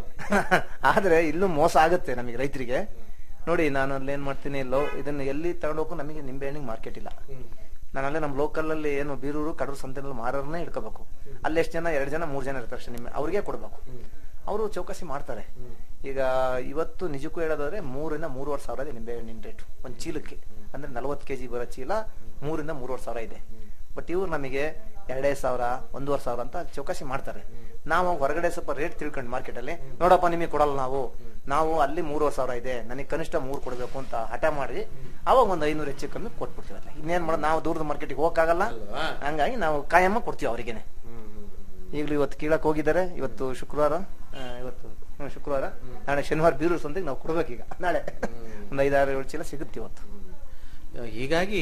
ಆದ್ರೆ ಇಲ್ಲೂ ಮೋಸ ಆಗುತ್ತೆ ನಮಗೆ ರೈತರಿಗೆ ನೋಡಿ ನಾನು ಅಲ್ಲಿ ಏನ್ ಮಾಡ್ತೀನಿ ಲೋ ಇದನ್ನ ಎಲ್ಲಿ ತಗೊಂಡೋಗು ನಮಗೆ ನಿಂಬೆ ಹಣ್ಣಿಗೆ ಮಾರ್ಕೆಟ್ ಇಲ್ಲ ನಾನು ಅಲ್ಲೇ ನಮ್ಮ ಲೋಕಲ್ ಅಲ್ಲಿ ಏನು ಬೀರೂರು ಕಡೂರು ಸಂತೆನಲ್ಲಿ ಮಾರರ್ನೇ ಇಟ್ಕೋಬೇಕು ಅಲ್ಲಿ ಎಷ್ಟು ಜನ ಎರಡು ಜನ ಮೂರ್ ಜನ ಇರ್ತಾರೆ ಅಷ್ಟೇ ನಿಂಬೆ ಅವ್ರಿಗೆ ಕೊಡ್ಬೇಕು ಅವರು ಚೌಕಾಸಿ ಮಾಡ್ತಾರೆ ಈಗ ಇವತ್ತು ನಿಜಕ್ಕೂ ಹೇಳೋದಾದ್ರೆ ಮೂರಿಂದ ಮೂರುವರೆ ಸಾವಿರ ಇದೆ ನಿಂಬೆ ಹಣ್ಣಿನ ರೇಟ್ ಒಂದ್ ಚೀಲಕ್ಕೆ ಅಂದ್ರೆ ನಲವತ್ತು ಕೆಜಿ ಬರೋ ಚೀಲ ಮೂರಿಂದ ಮೂರುವರೆ ಸಾವಿರ ಇದೆ ಬಟ್ ಇವ್ರು ನಮಗೆ ಎರಡೇ ಸಾವಿರ ಒಂದೂವರೆ ಸಾವಿರ ಅಂತ ಚೌಕಾಸಿ ಮಾಡ್ತಾರೆ ನಾವು ಹೊರಗಡೆ ಸ್ವಲ್ಪ ರೇಟ್ ತಿಳ್ಕೊಂಡು ಮಾರ್ಕೆಟ್ ಅಲ್ಲಿ ನೋಡಪ್ಪ ನಿಮಗೆ ಕೊಡಲ್ಲ ನಾವು ನಾವು ಅಲ್ಲಿ ಮೂರುವರೆ ಸಾವಿರ ಇದೆ ನನಗೆ ಕನಿಷ್ಠ ಮೂರು ಕೊಡಬೇಕು ಅಂತ ಹಠ ಮಾಡಿ ಅವಾಗ ಒಂದು ಐನೂರು ಹೆಚ್ಚು ಕಮ್ಮಿ ಕೊಟ್ಬಿಡ್ತೀವಲ್ಲ ಇನ್ನೇನ್ ಮಾಡೋದು ನಾವು ದೂರದ ಮಾರ್ಕೆಟ್ಗೆ ಹೋಗಕ್ಕಾಗಲ್ಲ ಹಂಗಾಗಿ ನಾವು ಕಾಯಮ್ಮ ಕೊಡ್ತೀವಿ ಅವ್ರಿಗೇನೆ ಈಗಲೂ ಇವತ್ತು ಕೀಳಕ್ ಹೋಗಿದ್ದಾರೆ ಇವತ್ತು ಶುಕ್ರವಾರ ಆ, ಇವತ್ತು ಹ್ಮ್, ಶುಕ್ರವಾರ ನಾಳೆ ಶನಿವಾರ ಬೀರು ಸಂತೆಗೆ ನಾವು ಕೊಡ್ಬೇಕೀಗ ನಾಳೆ ಒಂದು ಐದಾರು ಏಳು ಚೀಲ ಸಿಗುತ್ತೆ ಇವತ್ತು ಹೀಗಾಗಿ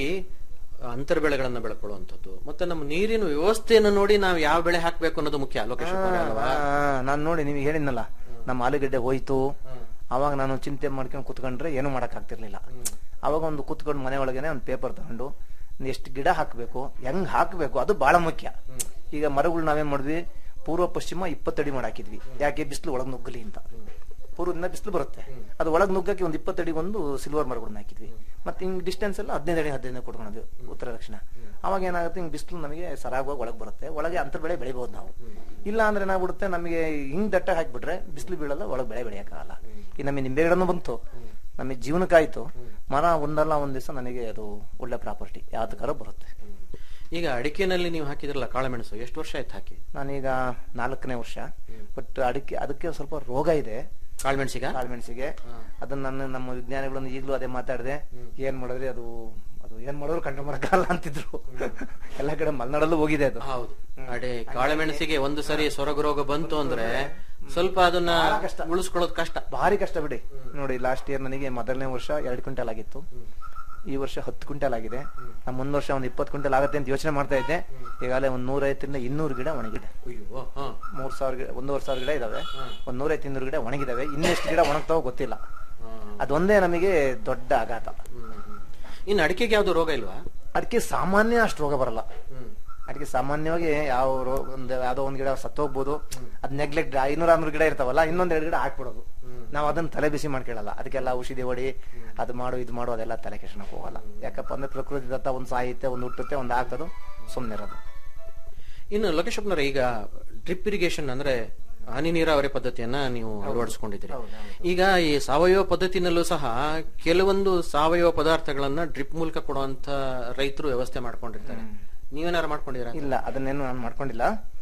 ಅಂತರ ಬೆಳೆಗಳನ್ನ ಬೆಳ್ಕೊಳ್ಳುವಂಥದ್ದು ಮತ್ತೆ ನಮ್ಮ ನೀರಿನ ವ್ಯವಸ್ಥೆಯನ್ನು ನೋಡಿ ನಾವು ಯಾವ ಬೆಳೆ ಹಾಕ್ಬೇಕು ಅನ್ನೋದು ಮುಖ್ಯ ಲೋಕೇಶ್ ಅವರೇ ಅಲ್ವಾ ನಾನು ನೋಡಿ ನೀವು ಹೇಳಿದ್ನಲ್ಲ ನಮ್ಮ ಆಲೂಗಡ್ಡೆ ಹೋಯ್ತು ಅವಾಗ ನಾನು ಚಿಂತೆ ಮಾಡ್ಕೊಂಡು ಕುತ್ಕೊಂಡ್ರೆ ಏನು ಮಾಡಕ್ ಆಗ್ತಿರ್ಲಿಲ್ಲ ಅವಾಗ ಒಂದು ಕುತ್ಕೊಂಡು ಮನೆ ಒಳಗೇನೆ ಒಂದು ಪೇಪರ್ ತಗೊಂಡು ಎಷ್ಟು ಗಿಡ ಹಾಕ್ಬೇಕು ಹೆಂಗ್ ಹಾಕ್ಬೇಕು ಅದು ಬಹಳ ಮುಖ್ಯ ಈಗ ಮರಗಳು ನಾವೇನ್ ಮಾಡಿದ್ವಿ ಪೂರ್ವ ಪಶ್ಚಿಮ ಇಪ್ಪತ್ತಡಿ ಮಾಡಿ ಹಾಕಿದ್ವಿ ಯಾಕೆ ಬಿಸಿಲು ಒಳಗ್ ನುಗ್ಗಲಿ ಅಂತ ಪೂರ್ವದಿಂದ ಬಿಸಿಲು ಬರುತ್ತೆ ಅದು ಒಳಗ್ ನುಗ್ಗಕ್ಕೆ ಒಂದು ಇಪ್ಪತ್ತಡಿ ಒಂದು ಸಿಲ್ವರ್ ಮರಗಳನ್ನ ಹಾಕಿದ್ವಿ ಮತ್ತೆ ಹಿಂಗ್ ಡಿಸ್ಟೆನ್ಸ್ ಎಲ್ಲ ಹದಿನೈದು ಅಡಿ ಹದಿನೈದು ಕೊಟ್ಕೊಂಡ್ವಿ ಉತ್ತರ ದಕ್ಷಿಣ ಅವಾಗ ಏನಾಗುತ್ತೆ ಹಿಂಗ್ ಬಿಸಿಲು ನಮಗೆ ಸರಾಗವಾಗಿ ಒಳಗ್ ಬರುತ್ತೆ ಒಳಗೆ ಅಂತರ ಬೆಳೆ ಬೆಳಿಬಹುದು ನಾವು ಇಲ್ಲ ಅಂದ್ರೆ ಏನಾಗ್ಬಿಡುತ್ತೆ ನಮಗೆ ಹಿಂಗ್ ದಟ್ಟ ಹಾಕ್ಬಿಟ್ರೆ ಬಿಸಿಲು ಬೀಳಲ್ಲ ಒಳಗೆ ಬೆಳೆ ಬೆಳೆಯಕ್ಕಾಗಲ್ಲ ಈ ನಮಗೆ ನಿಂಬೆ ಗಿಡನೂ ಬಂತು ನಮಗೆ ಜೀವನಕ್ಕಾಯ್ತು ಮರ ಒಂದಲ್ಲ ಒಂದ್ ದಿವಸ ನನಗೆ ಅದು ಒಳ್ಳೆ ಪ್ರಾಪರ್ಟಿ ಯಾವ್ದಕ್ಕಾರ ಬರುತ್ತೆ ಈಗ ಅಡಿಕೆನಲ್ಲಿ ನೀವು ಹಾಕಿದ್ರಲ್ಲ ಕಾಳುಮೆಣಸು ಎಷ್ಟು ವರ್ಷ ಆಯ್ತು ಹಾಕಿ ನಾನೀಗ ನಾಲ್ಕನೇ ವರ್ಷ ಬಟ್ ಅಡಿಕೆ ಅದಕ್ಕೆ ಸ್ವಲ್ಪ ರೋಗ ಇದೆ ಕಾಳುಮೆಣಸಿಗ ಕಾಳುಮೆಣಸಿಗೆ ಅದನ್ನ ನಾನು ನಮ್ಮ ವಿಜ್ಞಾನಿಗಳನ್ನು ಈಗಲೂ ಅದೇ ಮಾತಾಡಿದೆ ಏನ್ ಮಾಡಿದ್ರೆ ಅದು ಅದು ಏನ್ ಮಾಡೋರು ಕಂಡು ಬರಕ್ಕಾಗಲ್ಲ ಅಂತಿದ್ರು ಎಲ್ಲ ಕಡೆ ಮಲೆನಾಡಲ್ಲೂ ಹೋಗಿದೆ ಅದು ಹೌದು ಅಡೆ ಕಾಳುಮೆಣಸಿಗೆ ಒಂದು ಸರಿ ಸೊರಗು ರೋಗ ಬಂತು ಅಂದ್ರೆ ಸ್ವಲ್ಪ ಅದನ್ನ ಉಳಿಸ್ಕೊಳ್ಳೋದು ಕಷ್ಟ ಭಾರಿ ಕಷ್ಟ ಬಿಡಿ ನೋಡಿ ಲಾಸ್ಟ್ ಇಯರ್ ನನಗೆ ಮೊದಲನೇ ವರ್ಷ ಎರಡು ಕ್ವಿಂಟಲ್ ಆಗಿತ್ತು ಈ ವರ್ಷ ಹತ್ತು ಕ್ವಿಂಟಲ್ ಆಗಿದೆ ನಮ್ಮ ಮುಂದ್ ವರ್ಷ ಒಂದು ಇಪ್ಪತ್ತು ಕ್ವಿಂಟಲ್ ಆಗುತ್ತೆ ಅಂತ ಯೋಚನೆ ಮಾಡ್ತಾ ಇದ್ದೆ ಈಗಾಗಲೇ ಒಂದ್ ನೂರೈವತ್ತರಿಂದ ಇನ್ನೂರು ಗಿಡ ಒಣಗಿದೆ ಅಯ್ಯೋ ಹಾ ಮೂರ್ ಸಾವಿರ ಗಿಡ ಒಂದೂವರೆ ಸಾವಿರ ಗಿಡ ಇದಾವೆ ಒಂದ್ ನೂರೈವತ್ತು ಇನ್ನೂರು ಗಿಡ ಒಣಗಿದಾವೆ ಇನ್ನೆಷ್ಟು ಗಿಡ ಒಣಗ್ತಾವೋ ಗೊತ್ತಿಲ್ಲ ಅದೊಂದೇ ನಮಗೆ ದೊಡ್ಡ ಆಘಾತ ಇನ್ನು ಅಡಿಕೆಗೆ ಯಾವ್ದು ರೋಗ ಇಲ್ವಾ ಅದಕ್ಕೆ ಸಾಮಾನ್ಯ ಅಷ್ಟು ರೋಗ ಬರಲ್ಲ ಅದಕ್ಕೆ ಸಾಮಾನ್ಯವಾಗಿ ಯಾವ ರೋ ಒಂದು ಯಾವ್ದೋ ಒಂದ್ ಗಿಡ ಸತ್ತೋಗ್ಬೋದು ಅದ್ ನೆಗ್ಲೆಕ್ಟ್ ಐನೂರ ಆರ್ನೂರು ಗಿಡ ಇರ್ತಾವಲ್ಲ ಇನ್ನೊಂದ್ ಎರಡು ಗಿಡ ಹಾಕ್ಬಿಡೋದು ನಾವು ಅದನ್ನ ತಲೆ ಬಿಸಿ ಮಾಡ್ಕೊಳ್ಳಲ್ಲ ಅದಕ್ಕೆಲ್ಲ ಔಷಧಿ ಹೊಡಿ ಅದು ಮಾಡು ಇದು ಮಾಡು ಅದೆಲ್ಲ ತಲೆ ಕೆಡ್ಸ್ಕೊಳಕ್ ಹೋಗಲ್ಲ ಯಾಕಪ್ಪ ಅಂದ್ರೆ ಪ್ರಕೃತಿ ದತ್ತ ಒಂದ್ ಸಾಯುತ್ತೆ ಒಂದ್ ಹುಟ್ಟುತ್ತೆ ಒಂದ್ ಆಗ್ತದು ಸುಮ್ನೆ ಇರೋದು ಇನ್ನು ಲೋಕೇಶ್ ಅಪ್ಪನವ್ರೆ, ಈಗ ಡ್ರಿಪ್ ಇರಿಗೇಷನ್ ಅಂದ್ರೆ ಹನಿ ನೀರಾವರಿ ಪದ್ಧತಿಯನ್ನ ನೀವು ಅಳವಡಿಸಿಕೊಂಡಿದ್ದೀರಿ ಈಗ ಈ ಸಾವಯವ ಪದ್ಧತಿನಲ್ಲೂ ಸಹ ಕೆಲವೊಂದು ಸಾವಯವ ಪದಾರ್ಥಗಳನ್ನ ಡ್ರಿಪ್ ಮೂಲಕ ಕೊಡುವಂತ ರೈತರು ವ್ಯವಸ್ಥೆ ಮಾಡ್ಕೊಂಡಿರ್ತಾರೆ ನೀವೇನಾರು ಮಾಡ್ಕೊಂಡಿದ್ದೀರಾ ಇಲ್ಲ ಅದನ್ನೇನು ನಾನು ಮಾಡ್ಕೊಂಡಿಲ್ಲ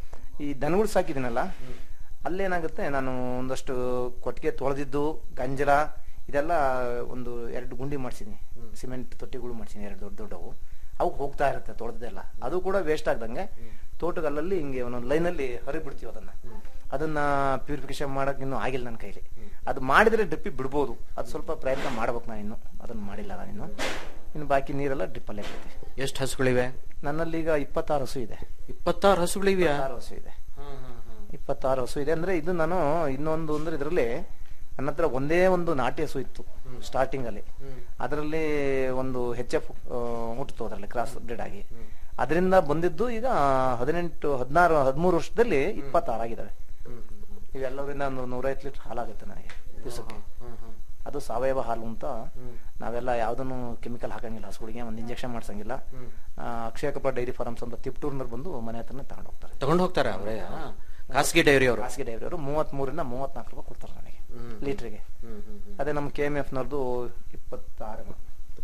ಈ ದನಗಳು ಸಾಕಿದ್ದೀನಲ್ಲ ಅಲ್ಲೇನಾಗುತ್ತೆ ನಾನು ಒಂದಷ್ಟು ಕೊಟ್ಟಿಗೆ ತೊಳೆದಿದ್ದು ಗಂಜಲ ಇದೆಲ್ಲ ಒಂದು ಎರಡು ಗುಂಡಿ ಮಾಡ್ಸಿದೀನಿ ಸಿಮೆಂಟ್ ತೊಟ್ಟಿಗಳು ಮಾಡ್ಸಿದೀನಿ ಎರಡು ದೊಡ್ಡ ದೊಡ್ಡವು ಅವು ಹೋಗ್ತಾ ಇರುತ್ತೆ ತೊಳೆದೆಲ್ಲ ಅದು ಕೂಡ ವೇಸ್ಟ್ ಆಗ್ದಂಗೆ ತೋಟಗಲ್ಲಲ್ಲಿ ಹಿಂಗೆ ಒಂದೊಂದು ಲೈನಲ್ಲಿ ಹರಿಬಿಡ್ತೀವಿ ಅದನ್ನ ಅದನ್ನ ಪ್ಯೂರಿಫಿಕೇಶನ್ ಮಾಡಕ್ ಇನ್ನೂ ಆಗಿಲ್ಲ ನನ್ನ ಕೈಲಿ ಅದು ಮಾಡಿದ್ರೆ ಡ್ರಿಪ್ಪಿ ಬಿಡ್ಬೋದು ಅದು ಸ್ವಲ್ಪ ಪ್ರಯತ್ನ ಮಾಡ್ಬೇಕು ನಾನು ಇನ್ನು ಅದನ್ನ ಮಾಡಿಲ್ಲ ನಾನಿನ್ನು ಇನ್ನು ಬಾಕಿ ನೀರೆಲ್ಲ ಡ್ರಿಪ್ಪಲ್ಲೇ ಇರ್ತೈತಿ ಎಷ್ಟು ಹಸುಗಳಿವೆ ನನ್ನಲ್ಲಿ ಈಗ ಇಪ್ಪತ್ತಾರು ಹಸು ಇದೆ ಇಪ್ಪತ್ತಾರು ಹಸುಗಳಿವೆಯಾ ಇಪ್ಪತ್ತಾರು ಹಸು ಇದೆ ಇಪ್ಪತ್ತಾರು ಹಸು ಇದೆ ಅಂದ್ರೆ ಇದು ನಾನು ಇನ್ನೊಂದು ಅಂದ್ರೆ ಇದರಲ್ಲಿ ನನ್ನ ಹತ್ರ ಒಂದೇ ಒಂದು ನಾಟಿ ಹಸು ಇತ್ತು ಸ್ಟಾರ್ಟಿಂಗ್ ಅಲ್ಲಿ ಅದರಲ್ಲಿ ಒಂದು ಹೆಚ್ ಎಫ್ ಹುಟ್ಟಿತು ಅದರಲ್ಲಿ ಕ್ರಾಸ್ ಬ್ರೀಡ್ ಆಗಿ ಅದರಿಂದ ಬಂದಿದ್ದು ಈಗ ಹದಿನೆಂಟು ಹದಿನಾರು ಹದಿಮೂರು ವರ್ಷದಲ್ಲಿ ಇಪ್ಪತ್ತಾರು ಆಗಿದಾವೆ ಇವೆಲ್ಲವರಿಂದ ಒಂದು ನೂರೈವತ್ತು ಲೀಟರ್ ಹಾಲಾಗುತ್ತೆ ನನಗೆ ದಿವಸಕ್ಕೆ ಅದು ಸಾವಯವ ಹಾಲು ಅಂತ ನಾವೆಲ್ಲ ಯಾವ್ದನ್ನು ಕೆಮಿಕಲ್ ಹಾಕಂಗಿಲ್ಲ ಹಸುಗಳಿಗೆ ಒಂದು ಇಂಜೆಕ್ಷನ್ ಮಾಡ್ಸಂಗಿಲ್ಲ ಆ, ಅಕ್ಷಯ ಕಪೂರ್ ಡೈರಿ ಫಾರ್ಮ್ಸ್ ಅಂತ ತಿಪ್ಟೂರ್ನವ್ರು ಬಂದು ಮನೆ ಹತ್ರನೇ ತಗೊಂಡು ಹೋಗ್ತಾರೆ ತಗೊಂಡು ಹೋಗ್ತಾರೆ ಅವರೇ ಖಾಸಗಿ ಡೈರಿ ಅವರು ಖಾಸಗಿ ಡೈರಿ ಅವರು ಮೂವತ್ತ್ ಮೂರಿಂದ ಮೂವತ್ನಾಲ್ಕು ರೂಪಾಯಿ ಕೊಡ್ತಾರೆ ನನಗೆ ಲೀಟ್ರಿಗೆ ಅದೇ ನಮ್ಮ ಕೆ ಎಂ ಎಫ್ ನವ್ರದ್ದು ಇಪ್ಪತ್ತಾರು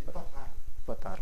ಇಪ್ಪತ್ತಾರು